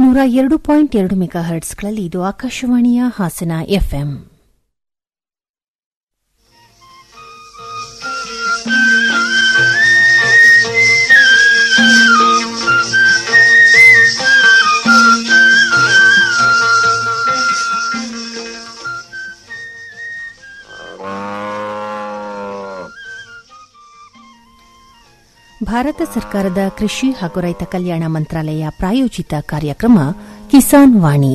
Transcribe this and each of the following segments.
ನೂರ ಎರಡು ಪಾಯಿಂಟ್ ಎರಡು ಮೆಗಾ ಹರ್ಟ್ಸ್ಗಳಲ್ಲಿ ಇದು ಆಕಾಶವಾಣಿಯ ಹಾಸನ ಎಫ್ಎಂ ಭಾರತ ಸರ್ಕಾರದ ಕೃಷಿ ಹಾಗೂ ರೈತ ಕಲ್ಯಾಣ ಮಂತ್ರಾಲಯ ಪ್ರಾಯೋಜಿತ ಕಾರ್ಯಕ್ರಮ ಕಿಸಾನ್ ವಾಣಿ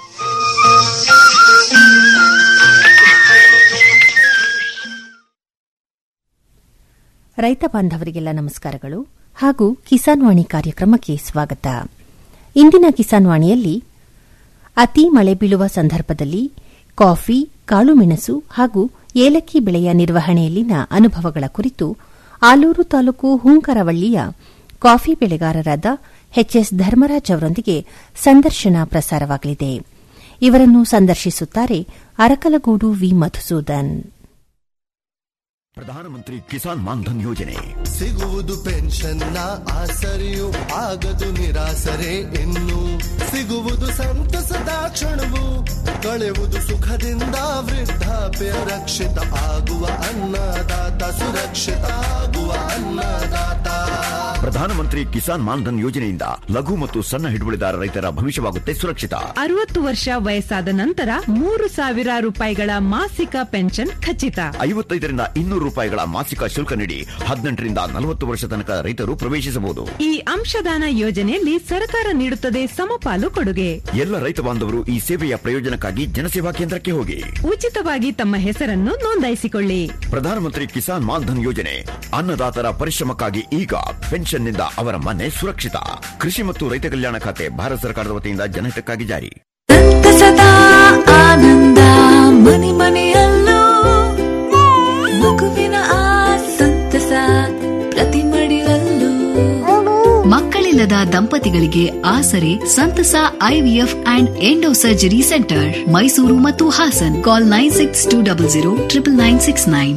ರೈತ ಬಾಂಧವರಿಗೆಲ್ಲ ನಮಸ್ಕಾರಗಳು ಹಾಗೂ ಕಿಸಾನ್ ವಾಣಿ ಕಾರ್ಯಕ್ರಮಕ್ಕೆ ಸ್ವಾಗತ ಇಂದಿನ ಕಿಸಾನ್ ವಾಣಿಯಲ್ಲಿ ಅತಿ ಮಳೆ ಬೀಳುವ ಸಂದರ್ಭದಲ್ಲಿ ಕಾಫಿ ಕಾಳುಮೆಣಸು ಹಾಗೂ ಏಲಕ್ಕಿ ಬೆಳೆಯ ನಿರ್ವಹಣೆಯಲ್ಲಿನ ಅನುಭವಗಳ ಕುರಿತು ಆಲೂರು ತಾಲೂಕು ಹುಂಕರವಳ್ಳಿಯ ಕಾಫಿ ಬೆಳೆಗಾರರಾದ ಎಚ್ಎಸ್ ಧರ್ಮರಾಜ್ ಅವರೊಂದಿಗೆ ಸಂದರ್ಶನ ಪ್ರಸಾರವಾಗಲಿದೆ ಇವರನ್ನು ಸಂದರ್ಶಿಸುತ್ತಾರೆ ಅರಕಲಗೂಡು ವಿ ಮಧುಸೂದನ್ ಪ್ರಧಾನಮಂತ್ರಿ ಕಿಸಾನ್ ಮಾನ್ಧನ್ ಯೋಜನೆ ಸಿಗುವುದು ಪೆನ್ಷನ್ನ ಆಸರೆಯು ಆಗದು ನಿರಾಸರೆ ಇನ್ನು ಸಿಗುವುದು ಸಂತಸದ ಕ್ಷಣವು ಕಳೆಯುವುದು ಸುಖದಿಂದ ವೃದ್ಧಾಪ್ಯ ರಕ್ಷಿತ ಆಗುವ ಅನ್ನದಾತ ಸುರಕ್ಷಿತ ಆಗುವ ಅನ್ನದಾತ ಪ್ರಧಾನಮಂತ್ರಿ ಕಿಸಾನ್ ಮಾನ್ಧನ್ ಯೋಜನೆಯಿಂದ ಲಘು ಮತ್ತು ಸಣ್ಣ ಹಿಡುವಳಿದಾರ ರೈತರ ಭವಿಷ್ಯವಾಗುತ್ತೆ ಸುರಕ್ಷಿತ ಅರವತ್ತು ವರ್ಷ ವಯಸ್ಸಾದ ನಂತರ ಮೂರು ಸಾವಿರ ರೂಪಾಯಿಗಳ ಮಾಸಿಕ ಪೆನ್ಷನ್ ಖಚಿತ ಐವತ್ತೈದರಿಂದ ಇನ್ನೂರು ರೂಪಾಯಿಗಳ ಮಾಸಿಕ ಶುಲ್ಕ ನೀಡಿ ಹದಿನೆಂಟರಿಂದ ನಲವತ್ತು ವರ್ಷ ತನಕ ರೈತರು ಪ್ರವೇಶಿಸಬಹುದು ಈ ಅಂಶದಾನ ಯೋಜನೆಯಲ್ಲಿ ಸರ್ಕಾರ ನೀಡುತ್ತದೆ ಸಮಪಾಲು ಕೊಡುಗೆ ಎಲ್ಲ ರೈತ ಬಾಂಧವರು ಈ ಸೇವೆಯ ಪ್ರಯೋಜನಕ್ಕಾಗಿ ಜನಸೇವಾ ಕೇಂದ್ರಕ್ಕೆ ಹೋಗಿ ಉಚಿತವಾಗಿ ತಮ್ಮ ಹೆಸರನ್ನು ನೋಂದಾಯಿಸಿಕೊಳ್ಳಿ ಪ್ರಧಾನಮಂತ್ರಿ ಕಿಸಾನ್ ಮಾನ್ಧನ್ ಯೋಜನೆ ಅನ್ನದಾತರ ಪರಿಶ್ರಮಕ್ಕಾಗಿ ಈಗ ಪೆನ್ಷನ್ನಿಂದ ಅವರ ಮನೆ ಸುರಕ್ಷಿತ ಕೃಷಿ ಮತ್ತು ರೈತ ಕಲ್ಯಾಣ ಖಾತೆ ಭಾರತ ಸರ್ಕಾರದ ವತಿಯಿಂದ ಜನಹಿತಕ್ಕಾಗಿ ಜಾರಿ ಸಂತಸದ ಆನಂದ ಮನೆ ಮನೆಯಲ್ಲೂ ಮಗುವಿನ ಆ ಸಂತಸ ಪ್ರತಿ ಮಡಿಲಲ್ಲೂ ಮಕ್ಕಳಿಲ್ಲದ ದಂಪತಿಗಳಿಗೆ ಆಸರೆ ಸಂತಸ IVF and endo surgery centre Mysuru ಮತ್ತು Hassan call nine six two double zero triple nine six nine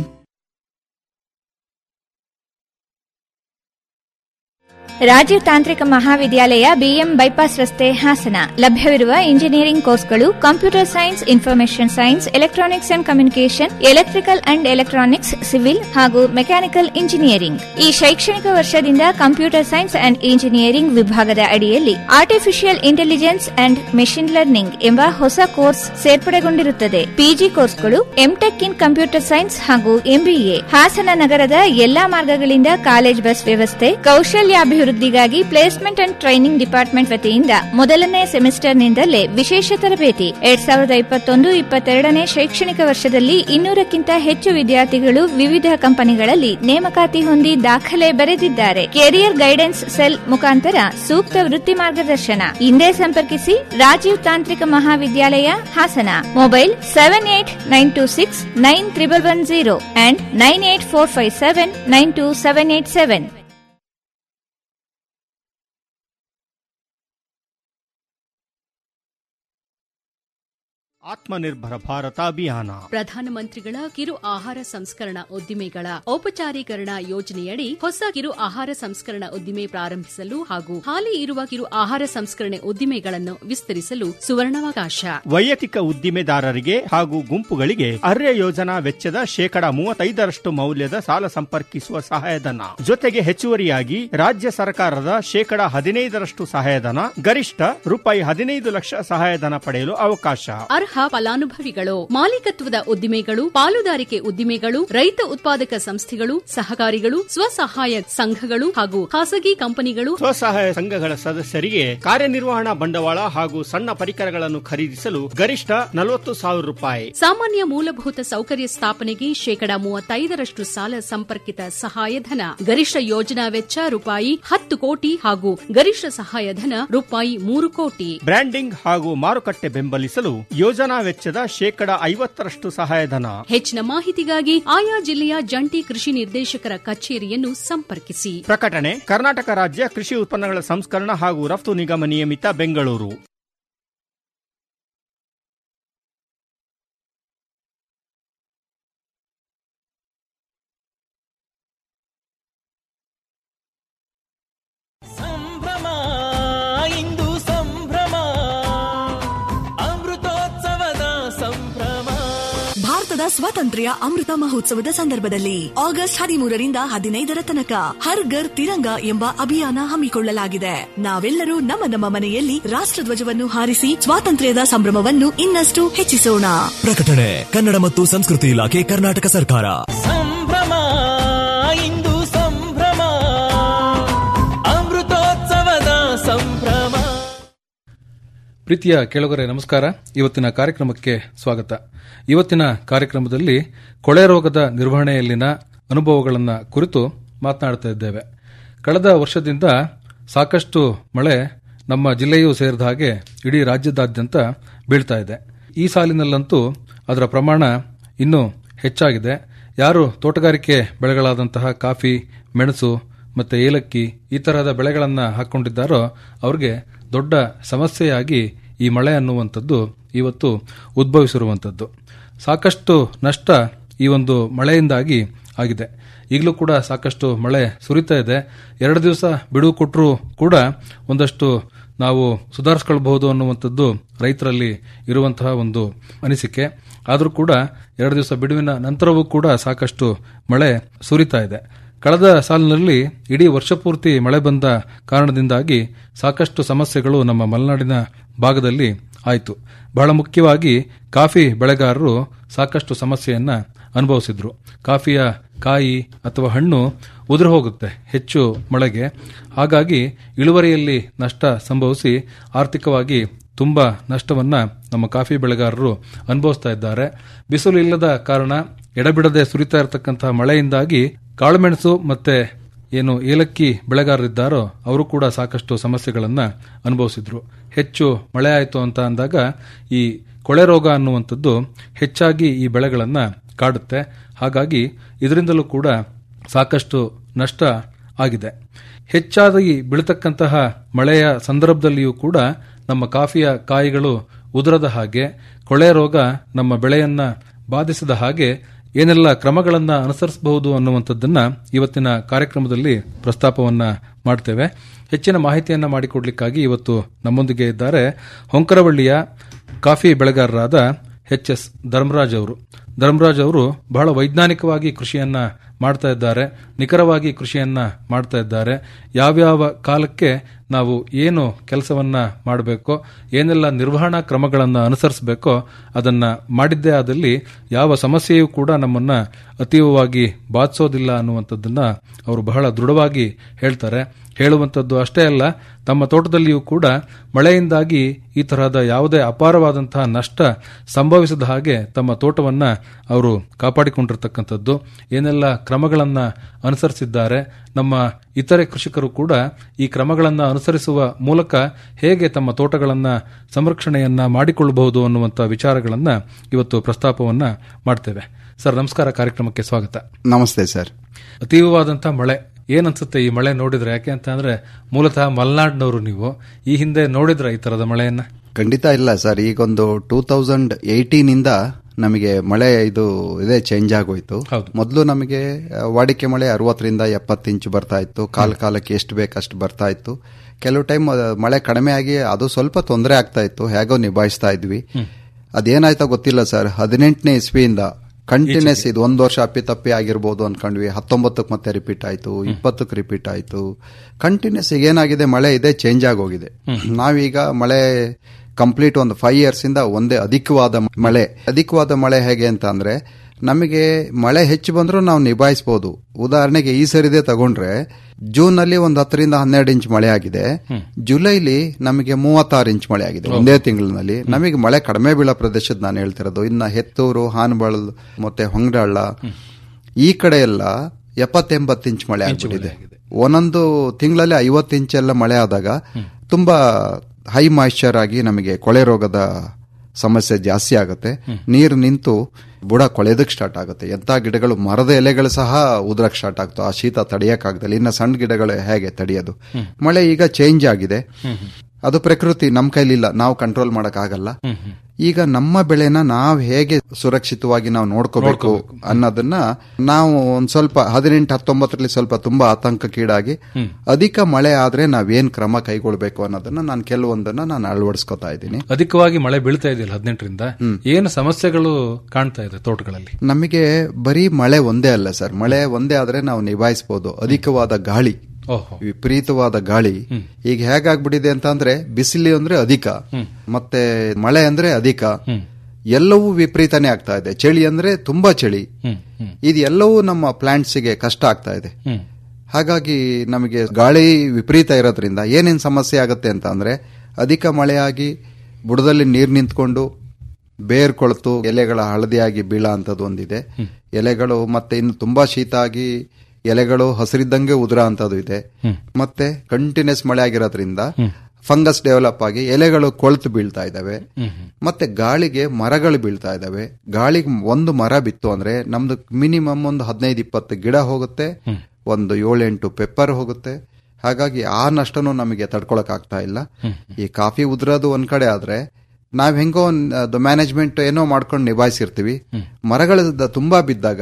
Rajiv ತಾಂತ್ರಿಕ ಮಹಾವಿದ್ಯಾಲಯ ಬಿಎಂ ಬೈಪಾಸ್ ರಸ್ತೆ ಹಾಸನ ಲಭ್ಯವಿರುವ ಇಂಜಿನಿಯರಿಂಗ್ ಕೋರ್ಸ್ಗಳು computer science information science electronics and communication electrical and electronics civil ಹಾಗೂ ಮೆಕ್ಯಾನಿಕಲ್ ಇಂಜಿನಿಯರಿಂಗ್ ಈ ಶೈಕ್ಷಣಿಕ ವರ್ಷದಿಂದ ಕಂಪ್ಯೂಟರ್ ಸೈನ್ಸ್ ಅಂಡ್ ಇಂಜಿನಿಯರಿಂಗ್ ವಿಭಾಗದ ಅಡಿಯಲ್ಲಿ artificial intelligence and machine learning ಎಂಬ ಹೊಸ ಕೋರ್ಸ್ ಸೇರ್ಪಡೆಗೊಂಡಿರುತ್ತದೆ ಪಿಜಿ ಕೋರ್ಸ್ಗಳು ಎಂಟೆಕ್ ಇನ್ ಕಂಪ್ಯೂಟರ್ ಸೈನ್ಸ್ ಹಾಗೂ ಎಂಬಿಎ ಹಾಸನ ನಗರದ ಎಲ್ಲಾ ಮಾರ್ಗಗಳಿಂದ ಕಾಲೇಜ್ ಬಸ್ ವ್ಯವಸ್ಥೆ ಕೌಶಲ್ಯಾಭಿವೃದ್ಧಿಗಾಗಿ ಪ್ಲೇಸ್ಮೆಂಟ್ ಅಂಡ್ ಟ್ರೈನಿಂಗ್ ಡಿಪಾರ್ಟ್ಮೆಂಟ್ ವತಿಯಿಂದ ಮೊದಲನೇ ಸೆಮಿಸ್ಟರ್ನಿಂದಲೇ ವಿಶೇಷ ತರಬೇತಿ ಎರಡ್ ಸಾವಿರದ ಇಪ್ಪತ್ತೊಂದು ಇಪ್ಪತ್ತೆರಡನೇ ಶೈಕ್ಷಣಿಕ ವರ್ಷದಲ್ಲಿ ಇನ್ನೂರಕ್ಕಿಂತ ಹೆಚ್ಚು ವಿದ್ಯಾರ್ಥಿಗಳು ವಿವಿಧ ಕಂಪನಿಗಳಲ್ಲಿ ನೇಮಕಾತಿ ಹೊಂದಿ ದಾಖಲೆ ಬರೆದಿದ್ದಾರೆ ಕೆರಿಯರ್ ಗೈಡೆನ್ಸ್ ಸೆಲ್ ಮುಖಾಂತರ ಸೂಕ್ತ ವೃತ್ತಿ ಮಾರ್ಗದರ್ಶನ ಹಿಂದೆ ಸಂಪರ್ಕಿಸಿ ರಾಜೀವ್ ತಾಂತ್ರಿಕ ಮಹಾವಿದ್ಯಾಲಯ Hassan mobile seven eight nine two six nine triple one zero and nine eight four five seven nine two seven eight seven Atmanirbhar Bharat Abhiyan ಪ್ರಧಾನಮಂತ್ರಿಗಳ ಕಿರು ಆಹಾರ ಸಂಸ್ಕರಣಾ ಉದ್ದಿಮೆಗಳ ಔಪಚಾರೀಕರಣ ಯೋಜನೆಯಡಿ ಹೊಸ ಕಿರು ಆಹಾರ ಸಂಸ್ಕರಣಾ ಉದ್ದಿಮೆ ಪ್ರಾರಂಭಿಸಲು ಹಾಗೂ ಹಾಲಿ ಇರುವ ಕಿರು ಆಹಾರ ಸಂಸ್ಕರಣೆ ಉದ್ದಿಮೆಗಳನ್ನು ವಿಸ್ತರಿಸಲು ಸುವರ್ಣಾವಕಾಶ ವೈಯಕ್ತಿಕ ಉದ್ದಿಮೆದಾರರಿಗೆ ಹಾಗೂ ಗುಂಪುಗಳಿಗೆ ಅರ್ಯ ಯೋಜನಾ ವೆಚ್ಚದ ಶೇಕಡಾ ಮೂವತ್ತೈದರಷ್ಟು ಮೌಲ್ಯದ ಸಾಲ ಸಂಪರ್ಕಿಸುವ ಸಹಾಯಧನ ಜೊತೆಗೆ ಹೆಚ್ಚುವರಿಯಾಗಿ ರಾಜ್ಯ ಸರ್ಕಾರದ ಶೇಕಡಾ ಹದಿನೈದರಷ್ಟು ಸಹಾಯಧನ ಗರಿಷ್ಠ ರೂಪಾಯಿ ಹದಿನೈದು ಲಕ್ಷ ಸಹಾಯಧನ ಪಡೆಯಲು ಅವಕಾಶ ಅರ್ಹ ಫಲಾನುಭವಿಗಳು ಮಾಲೀಕತ್ವದ ಉದ್ದಿಮೆಗಳು ಪಾಲುದಾರಿಕೆ ಉದ್ದಿಮೆಗಳು ರೈತ ಉತ್ಪಾದಕ ಸಂಸ್ಥೆಗಳು ಸಹಕಾರಿಗಳು ಸ್ವಸಹಾಯ ಸಂಘಗಳು ಹಾಗೂ ಖಾಸಗಿ ಕಂಪನಿಗಳು ಸ್ವಸಹಾಯ ಸಂಘಗಳ ಸದಸ್ಯರಿಗೆ ಕಾರ್ಯನಿರ್ವಹಣಾ ಬಂಡವಾಳ ಹಾಗೂ ಸಣ್ಣ ಪರಿಕರಗಳನ್ನು ಖರೀದಿಸಲು ಗರಿಷ್ಠ ನಲವತ್ತು ಸಾವಿರ ರೂಪಾಯಿ ಸಾಮಾನ್ಯ ಮೂಲಭೂತ ಸೌಕರ್ಯ ಸ್ಥಾಪನೆಗೆ ಶೇಕಡಾ ಮೂವತ್ತೈದರಷ್ಟು ಸಾಲ ಸಂಪರ್ಕಿತ ಸಹಾಯಧನ ಗರಿಷ್ಠ ಯೋಜನಾ ವೆಚ್ಚ ರೂಪಾಯಿ ಹತ್ತು ಕೋಟಿ ಹಾಗೂ ಗರಿಷ್ಠ ಸಹಾಯಧನ ರೂಪಾಯಿ ಮೂರು ಕೋಟಿ ಬ್ರ್ಯಾಂಡಿಂಗ್ ಹಾಗೂ ಮಾರುಕಟ್ಟೆ ಬೆಂಬಲಿಸಲು ಯೋಜನಾ ವೆಚ್ಚದ ಶೇಕಡ ಐವತ್ತರಷ್ಟು ಸಹಾಯಧನ ಹೆಚ್ಚಿನ ಮಾಹಿತಿಗಾಗಿ ಆಯಾ ಜಿಲ್ಲೆಯ ಜಂಟಿ ಕೃಷಿ ನಿರ್ದೇಶಕರ ಕಚೇರಿಯನ್ನು ಸಂಪರ್ಕಿಸಿ ಪ್ರಕಟಣೆ ಕರ್ನಾಟಕ ರಾಜ್ಯ ಕೃಷಿ ಉತ್ಪನ್ನಗಳ ಸಂಸ್ಕರಣ ಹಾಗೂ ರಫ್ತು ನಿಗಮ ನಿಯಮಿತ ಬೆಂಗಳೂರು ಸಂಭ್ರಮ ಇಂದು ಸಂಭ್ರಮ ಸ್ವಾತಂತ್ರ್ಯ ಅಮೃತ ಮಹೋತ್ಸವದ ಸಂದರ್ಭದಲ್ಲಿ ಆಗಸ್ಟ್ ಹದಿಮೂರರಿಂದ ಹದಿನೈದರ ತನಕ ಹರ್ ಘರ್ ತಿರಂಗ ಎಂಬ ಅಭಿಯಾನ ಹಮ್ಮಿಕೊಳ್ಳಲಾಗಿದೆ ನಾವೆಲ್ಲರೂ ನಮ್ಮ ನಮ್ಮ ಮನೆಯಲ್ಲಿ ರಾಷ್ಟ್ರಧ್ವಜವನ್ನು ಹಾರಿಸಿ ಸ್ವಾತಂತ್ರ್ಯದ ಸಂಭ್ರಮವನ್ನು ಇನ್ನಷ್ಟು ಹೆಚ್ಚಿಸೋಣ ಪ್ರಕಟಣೆ ಕನ್ನಡ ಮತ್ತು ಸಂಸ್ಕೃತಿ ಇಲಾಖೆ ಕರ್ನಾಟಕ ಸರ್ಕಾರ ಸಂಭ್ರಮ ಇಂದು ಸಂಭ್ರಮ ಅಮೃತೋತ್ಸವದ ಸಂಭ್ರಮ ಪ್ರೀತಿಯ ಕೆಳಗರೆ ನಮಸ್ಕಾರ ಇವತ್ತಿನ ಕಾರ್ಯಕ್ರಮಕ್ಕೆ ಸ್ವಾಗತ ಇವತ್ತಿನ ಕಾರ್ಯಕ್ರಮದಲ್ಲಿ ಕೊಳೆ ರೋಗದ ನಿರ್ವಹಣೆಯಲ್ಲಿನ ಅನುಭವಗಳನ್ನು ಕುರಿತು ಮಾತನಾಡ್ತಾ ಇದ್ದೇವೆ ಕಳೆದ ವರ್ಷದಿಂದ ಸಾಕಷ್ಟು ಮಳೆ ನಮ್ಮ ಜಿಲ್ಲೆಯೂ ಸೇರಿದ ಹಾಗೆ ಇಡೀ ರಾಜ್ಯದಾದ್ಯಂತ ಬೀಳ್ತಾ ಇದೆ ಈ ಸಾಲಿನಲ್ಲಂತೂ ಅದರ ಪ್ರಮಾಣ ಇನ್ನೂ ಹೆಚ್ಚಾಗಿದೆ ಯಾರು ತೋಟಗಾರಿಕೆ ಬೆಳೆಗಳಾದಂತಹ ಕಾಫಿ ಮೆಣಸು ಮತ್ತೆ ಏಲಕ್ಕಿ ಈ ತರಹದ ಬೆಳೆಗಳನ್ನು ಹಾಕೊಂಡಿದ್ದಾರೋ ಅವ್ರಿಗೆ ದೊಡ್ಡ ಸಮಸ್ಯೆಯಾಗಿ ಈ ಮಳೆ ಅನ್ನುವಂಥದ್ದು ಇವತ್ತು ಉದ್ಭವಿಸಿರುವಂಥದ್ದು ಸಾಕಷ್ಟು ನಷ್ಟ ಈ ಒಂದು ಮಳೆಯಿಂದಾಗಿ ಆಗಿದೆ ಈಗಲೂ ಕೂಡ ಸಾಕಷ್ಟು ಮಳೆ ಸುರಿತಾ ಇದೆ ಎರಡು ದಿವಸ ಬಿಡುವು ಕೊಟ್ಟರೂ ಕೂಡ ಒಂದಷ್ಟು ನಾವು ಸುಧಾರಿಸ್ಕೊಳ್ಬಹುದು ಅನ್ನುವಂಥದ್ದು ರೈತರಲ್ಲಿ ಇರುವಂತಹ ಒಂದು ಅನಿಸಿಕೆ ಆದರೂ ಕೂಡ ಎರಡು ದಿವಸ ಬಿಡುವಿನ ನಂತರವೂ ಕೂಡ ಸಾಕಷ್ಟು ಮಳೆ ಸುರಿತಾ ಇದೆ ಕಳೆದ ಸಾಲಿನಲ್ಲಿ ಇಡೀ ವರ್ಷಪೂರ್ತಿ ಮಳೆ ಬಂದ ಕಾರಣದಿಂದಾಗಿ ಸಾಕಷ್ಟು ಸಮಸ್ಯೆಗಳು ನಮ್ಮ ಮಲೆನಾಡಿನ ಭಾಗದಲ್ಲಿ ಆಯಿತು ಬಹಳ ಮುಖ್ಯವಾಗಿ ಕಾಫಿ ಬೆಳೆಗಾರರು ಸಾಕಷ್ಟು ಸಮಸ್ಯೆಯನ್ನ ಅನುಭವಿಸಿದ್ರು ಕಾಫಿಯ ಕಾಯಿ ಅಥವಾ ಹಣ್ಣು ಉದುರು ಹೋಗುತ್ತೆ ಹೆಚ್ಚು ಮಳೆಗೆ ಹಾಗಾಗಿ ಇಳುವರಿಯಲ್ಲಿ ನಷ್ಟ ಸಂಭವಿಸಿ ಆರ್ಥಿಕವಾಗಿ ತುಂಬಾ ನಷ್ಟವನ್ನ ನಮ್ಮ ಕಾಫಿ ಬೆಳೆಗಾರರು ಅನುಭವಿಸ್ತಾ ಇದ್ದಾರೆ ಬಿಸಿಲು ಇಲ್ಲದ ಕಾರಣ ಎಡಬಿಡದೆ ಸುರಿತಾ ಇರತಕ್ಕಂತಹ ಮಳೆಯಿಂದಾಗಿ ಕಾಳುಮೆಣಸು ಮತ್ತೆ ಏನು ಏಲಕ್ಕಿ ಬೆಳೆಗಾರರಿದ್ದಾರೋ ಅವರು ಕೂಡ ಸಾಕಷ್ಟು ಸಮಸ್ಯೆಗಳನ್ನ ಅನುಭವಿಸಿದ್ರು ಹೆಚ್ಚು ಮಳೆ ಆಯಿತು ಅಂತ ಅಂದಾಗ ಈ ಕೊಳೆ ರೋಗ ಅನ್ನುವಂಥದ್ದು ಹೆಚ್ಚಾಗಿ ಈ ಬೆಳೆಗಳನ್ನ ಕಾಡುತ್ತೆ ಹಾಗಾಗಿ ಇದರಿಂದಲೂ ಕೂಡ ಸಾಕಷ್ಟು ನಷ್ಟ ಆಗಿದೆ ಹೆಚ್ಚಾಗಿ ಬೀಳತಕ್ಕಂತಹ ಮಳೆಯ ಸಂದರ್ಭದಲ್ಲಿಯೂ ಕೂಡ ನಮ್ಮ ಕಾಫಿಯ ಕಾಯಿಗಳು ಉದುರದ ಹಾಗೆ ಕೊಳೆ ರೋಗ ನಮ್ಮ ಬೆಳೆಯನ್ನ ಬಾಧಿಸದ ಹಾಗೆ ಏನೆಲ್ಲ ಕ್ರಮಗಳನ್ನ ಅನುಸರಿಸಬಹುದು ಅನ್ನುವಂಥದ್ದನ್ನ ಇವತ್ತಿನ ಕಾರ್ಯಕ್ರಮದಲ್ಲಿ ಪ್ರಸ್ತಾಪವನ್ನ ಮಾಡ್ತೇವೆ ಹೆಚ್ಚಿನ ಮಾಹಿತಿಯನ್ನ ಮಾಡಿಕೊಡ್ಲಿಕ್ಕಾಗಿ ಇವತ್ತು ನಮ್ಮೊಂದಿಗೆ ಇದ್ದಾರೆ ಹೊಂಕರವಳ್ಳಿಯ ಕಾಫಿ ಬೆಳೆಗಾರರಾದ ಎಚ್ ಎಸ್ ಧರ್ಮರಾಜ್ ಅವರು ಧರ್ಮರಾಜ್ ಅವರು ಬಹಳ ವೈಜ್ಞಾನಿಕವಾಗಿ ಕೃಷಿಯನ್ನ ಮಾಡ್ತಾ ಇದ್ದಾರೆ ನಿಖರವಾಗಿ ಕೃಷಿಯನ್ನ ಮಾಡ್ತಾ ಇದ್ದಾರೆ ಯಾವ್ಯಾವ ಕಾಲಕ್ಕೆ ನಾವು ಏನು ಕೆಲಸವನ್ನ ಮಾಡಬೇಕೋ ಏನೆಲ್ಲ ನಿರ್ವಹಣಾ ಕ್ರಮಗಳನ್ನು ಅನುಸರಿಸಬೇಕೋ ಅದನ್ನ ಮಾಡಿದ್ದೇ ಆದಲ್ಲಿ ಯಾವ ಸಮಸ್ಯೆಯೂ ಕೂಡ ನಮ್ಮನ್ನ ಅತೀವವಾಗಿ ಬಾಧಿಸೋದಿಲ್ಲ ಅನ್ನುವಂಥದ್ದನ್ನ ಅವರು ಬಹಳ ದೃಢವಾಗಿ ಹೇಳ್ತಾರೆ ಹೇಳುವಂಥದ್ದು ಅಷ್ಟೇ ಅಲ್ಲ ತಮ್ಮ ತೋಟದಲ್ಲಿಯೂ ಕೂಡ ಮಳೆಯಿಂದಾಗಿ ಈ ತರಹದ ಯಾವುದೇ ಅಪಾರವಾದಂತಹ ನಷ್ಟ ಸಂಭವಿಸದ ಹಾಗೆ ತಮ್ಮ ತೋಟವನ್ನ ಅವರು ಕಾಪಾಡಿಕೊಂಡಿರ್ತಕ್ಕಂಥದ್ದು ಏನೆಲ್ಲ ಕ್ರಮಗಳನ್ನ ಅನುಸರಿಸಿದ್ದಾರೆ ನಮ್ಮ ಇತರೆ ಕೃಷಿಕರು ಕೂಡ ಈ ಕ್ರಮಗಳನ್ನು ಅನುಸರಿಸುವ ಮೂಲಕ ಹೇಗೆ ತಮ್ಮ ತೋಟಗಳನ್ನ ಸಂರಕ್ಷಣೆಯನ್ನ ಮಾಡಿಕೊಳ್ಳಬಹುದು ಅನ್ನುವಂಥ ವಿಚಾರಗಳನ್ನ ಇವತ್ತು ಪ್ರಸ್ತಾಪವನ್ನ ಮಾಡ್ತೇವೆ ಸರ್ ನಮಸ್ಕಾರ ಕಾರ್ಯಕ್ರಮಕ್ಕೆ ಸ್ವಾಗತ ನಮಸ್ತೆ ಸರ್ ಅತೀವವಾದಂತಹ ಮಳೆ ಏನನ್ಸುತ್ತೆ ಈ ಮಳೆ ನೋಡಿದ್ರೆ ಯಾಕೆ ಅಂತ ಅಂದ್ರೆ ಮೂಲತಃ ಮಲೆನಾಡಿನವರು ನೀವು ಈ ಹಿಂದೆ ನೋಡಿದ್ರ ಈ ತರದ ಮಳೆಯನ್ನ ಖಂಡಿತ ಇಲ್ಲ ಸರ್ ಈಗೊಂದು ಟೂ ತೌಸಂಡ್ ಏಯ್ಟೀನ್ ಇಂದ ನಮಗೆ ಮಳೆ ಇದು ಇದೇ ಚೇಂಜ್ ಆಗೋಯ್ತು ಮೊದಲು ನಮಗೆ ಆ, ವಾಡಿಕೆ ಮಳೆ ಅರವತ್ತರಿಂದ ಎಪ್ಪತ್ತು ಇಂಚು ಬರ್ತಾ ಇತ್ತು ಕಾಲ ಕಾಲಕ್ಕೆ ಎಷ್ಟು ಬೇಕಷ್ಟು ಬರ್ತಾ ಇತ್ತು ಕೆಲವು ಟೈಮ್ ಮಳೆ ಕಡಿಮೆ ಆಗಿ ಅದು ಸ್ವಲ್ಪ ತೊಂದರೆ ಆಗ್ತಾ ಇತ್ತು ಹೇಗೋ ನಿಭಾಯಿಸ್ತಾ ಇದ್ವಿ ಅದೇನಾಯ್ತೋ ಗೊತ್ತಿಲ್ಲ ಸರ್ ಹದಿನೆಂಟನೇ ಇಸ್ವಿಯಿಂದ ಕಂಟಿನ್ಯೂಸ್ ಇದು ಒಂದು ವರ್ಷ ಅಪ್ಪಿತಪ್ಪಿ ಆಗಿರ್ಬೋದು ಅನ್ಕೊಂಡ್ವಿ ಹತ್ತೊಂಬತ್ತಕ್ಕೆ ಮತ್ತೆ ರಿಪೀಟ್ ಆಯ್ತು ಇಪ್ಪತ್ತಕ್ಕೆ ರಿಪೀಟ್ ಆಯ್ತು ಕಂಟಿನ್ಯೂಸ್ ಈಗ ಏನಾಗಿದೆ ಮಳೆ ಇದೆ ಚೇಂಜ್ ಆಗೋಗಿದೆ ನಾವೀಗ ಮಳೆ ಕಂಪ್ಲೀಟ್ ಒಂದು ಫೈವ್ ಇಯರ್ಸ್ ಇಂದ ಒಂದೇ ಅಧಿಕವಾದ ಮಳೆ ಅಧಿಕವಾದ ಮಳೆ ಹೇಗೆ ಅಂತ ಅಂದ್ರೆ ನಮಗೆ ಮಳೆ ಹೆಚ್ಚು ಬಂದರೂ ನಾವು ನಿಭಾಯಿಸಬಹುದು ಉದಾಹರಣೆಗೆ ಈ ಸರಿದೆ ತಗೊಂಡ್ರೆ ಜೂನ್ ನಲ್ಲಿ ಒಂದು ಹತ್ತರಿಂದ ಹನ್ನೆರಡು ಇಂಚ್ ಮಳೆ ಆಗಿದೆ ಜುಲೈಲಿ ನಮಗೆ ಮೂವತ್ತಾರು ಇಂಚ್ ಮಳೆ ಆಗಿದೆ ಒಂದೇ ತಿಂಗಳಿನಲ್ಲಿ ನಮಗೆ ಮಳೆ ಕಡಿಮೆ ಬೀಳೋ ಪ್ರದೇಶದ ನಾನು ಹೇಳ್ತಿರೋದು ಇನ್ನ ಹೆತ್ತೂರು ಹಾನಬಾಳ್ ಮತ್ತೆ ಹೊಂಗಡಾಳ ಈ ಕಡೆ ಎಲ್ಲ ಎಪ್ಪತ್ತೆಂಬತ್ತು ಇಂಚ್ ಮಳೆ ಆಗ್ಬಿಟ್ಟಿದೆ ಒಂದೊಂದು ತಿಂಗಳಲ್ಲಿ ಐವತ್ತು ಇಂಚ್ ಎಲ್ಲ ಮಳೆ ಆದಾಗ ತುಂಬಾ ಹೈ ಮಾಯಿಶ್ಚರ್ ಆಗಿ ನಮಗೆ ಕೊಳೆ ರೋಗದ ಸಮಸ್ಯೆ ಜಾಸ್ತಿ ಆಗುತ್ತೆ ನೀರು ನಿಂತು ಬುಡ ಕೊಳೆದಕ್ಕೆ ಸ್ಟಾರ್ಟ್ ಆಗುತ್ತೆ ಎಂತ ಗಿಡಗಳು ಮರದ ಎಲೆಗಳು ಸಹ ಉದ್ರಕ್ ಸ್ಟಾರ್ಟ್ ಆಗ್ತಾವೆ ಆ ಶೀತ ತಡೆಯಕ್ಕಾಗ್ದಲ್ಲ ಇನ್ನು ಸಣ್ಣ ಗಿಡಗಳು ಹೇಗೆ ತಡೆಯೋದು ಮಳೆ ಈಗ ಚೇಂಜ್ ಆಗಿದೆ ಅದು ಪ್ರಕೃತಿ ನಮ್ಮ ಕೈಲಿಲ್ಲ ನಾವು ಕಂಟ್ರೋಲ್ ಆಗಲ್ಲ ಈಗ ನಮ್ಮ ಬೆಳೆನ ನಾವು ಹೇಗೆ ಸುರಕ್ಷಿತವಾಗಿ ನಾವು ನೋಡ್ಕೋಬೇಕು ಅನ್ನೋದನ್ನ ನಾವು ಒಂದ್ ಸ್ವಲ್ಪ ಹದಿನೆಂಟು ಹತ್ತೊಂಬತ್ತರಲ್ಲಿ ಸ್ವಲ್ಪ ತುಂಬಾ ಆತಂಕಕ್ಕೀಡಾಗಿ ಹ್ಮ್. ಅಧಿಕ ಮಳೆ ಆದ್ರೆ ನಾವೇನ್ ಕ್ರಮ ಕೈಗೊಳ್ಬೇಕು ಅನ್ನೋದನ್ನ ನಾನು ಕೆಲವೊಂದನ್ನ ನಾನು ಅಳವಡಿಸ್ಕೊತಾ ಇದ್ದೀನಿ ಅಧಿಕವಾಗಿ ಮಳೆ ಬೀಳ್ತಾ ಇದೆಯಲ್ಲ ಹದಿನೆಂಟರಿಂದ ಏನು ಸಮಸ್ಯೆಗಳು ಕಾಣ್ತಾ ಇದೆ ತೋಟಗಳಲ್ಲಿ ನಮಗೆ ಬರೀ ಮಳೆ ಒಂದೇ ಅಲ್ಲ ಸರ್ ಮಳೆ ಒಂದೇ ಆದ್ರೆ ನಾವು ನಿಭಾಯಿಸಬಹುದು ಅಧಿಕವಾದ ಗಾಳಿ ಓಹೋ ವಿಪರೀತವಾದ ಗಾಳಿ ಈಗ ಹೇಗಾಗ್ಬಿಟ್ಟಿದೆ ಅಂತ ಅಂದ್ರೆ ಬಿಸಿಲು ಅಂದ್ರೆ ಅಧಿಕ ಮತ್ತೆ ಮಳೆ ಅಂದ್ರೆ ಅಧಿಕ ಎಲ್ಲವೂ ವಿಪರೀತನೇ ಆಗ್ತಾ ಇದೆ ಚಳಿ ಅಂದ್ರೆ ತುಂಬಾ ಚಳಿ ಇದು ಎಲ್ಲವೂ ನಮ್ಮ ಪ್ಲಾಂಟ್ಸ್ಗೆ ಕಷ್ಟ ಆಗ್ತಾ ಇದೆ ಹಾಗಾಗಿ ನಮಗೆ ಗಾಳಿ ವಿಪರೀತ ಇರೋದ್ರಿಂದ ಏನೇನ್ ಸಮಸ್ಯೆ ಆಗುತ್ತೆ ಅಂತ ಅಂದ್ರೆ ಅಧಿಕ ಮಳೆಯಾಗಿ ಬುಡದಲ್ಲಿ ನೀರು ನಿಂತ್ಕೊಂಡು ಬೇರ್ ಕೊಳ್ತು ಎಲೆಗಳ ಹಳದಿಯಾಗಿ ಬೀಳ ಅಂತದ್ದು ಒಂದಿದೆ ಎಲೆಗಳು ಮತ್ತೆ ಇನ್ನು ತುಂಬಾ ಶೀತ ಆಗಿ ಎಲೆಗಳು ಹಸಿರಿದ್ದಂಗೆ ಉದುರ ಅಂತದ್ದು ಇದೆ ಮತ್ತೆ ಕಂಟಿನ್ಯೂಸ್ ಮಳೆ ಆಗಿರೋದ್ರಿಂದ ಫಂಗಸ್ ಡೆವಲಪ್ ಆಗಿ ಎಲೆಗಳು ಕೊಳ್ತು ಬೀಳ್ತಾ ಇದಾವೆ ಮತ್ತೆ ಗಾಳಿಗೆ ಮರಗಳು ಬೀಳ್ತಾ ಇದಾವೆ ಗಾಳಿಗೆ ಒಂದು ಮರ ಬಿತ್ತು ಅಂದ್ರೆ ನಮ್ದು ಮಿನಿಮಮ್ ಒಂದು ಹದಿನೈದು ಇಪ್ಪತ್ತು ಗಿಡ ಹೋಗುತ್ತೆ ಒಂದು ಏಳೆಂಟು ಪೆಪ್ಪರ್ ಹೋಗುತ್ತೆ ಹಾಗಾಗಿ ಆ ನಷ್ಟನೂ ನಮಗೆ ತಡ್ಕೊಳಕ್ ಆಗ್ತಾ ಇಲ್ಲ ಈ ಕಾಫಿ ಉದುರೋದು ಒಂದ್ ಕಡೆ ಆದ್ರೆ ನಾವ್ ಹೆಂಗೋ ಮ್ಯಾನೇಜ್ಮೆಂಟ್ ಏನೋ ಮಾಡ್ಕೊಂಡು ನಿಭಾಯಿಸಿರ್ತೀವಿ ಮರಗಳ ತುಂಬಾ ಬಿದ್ದಾಗ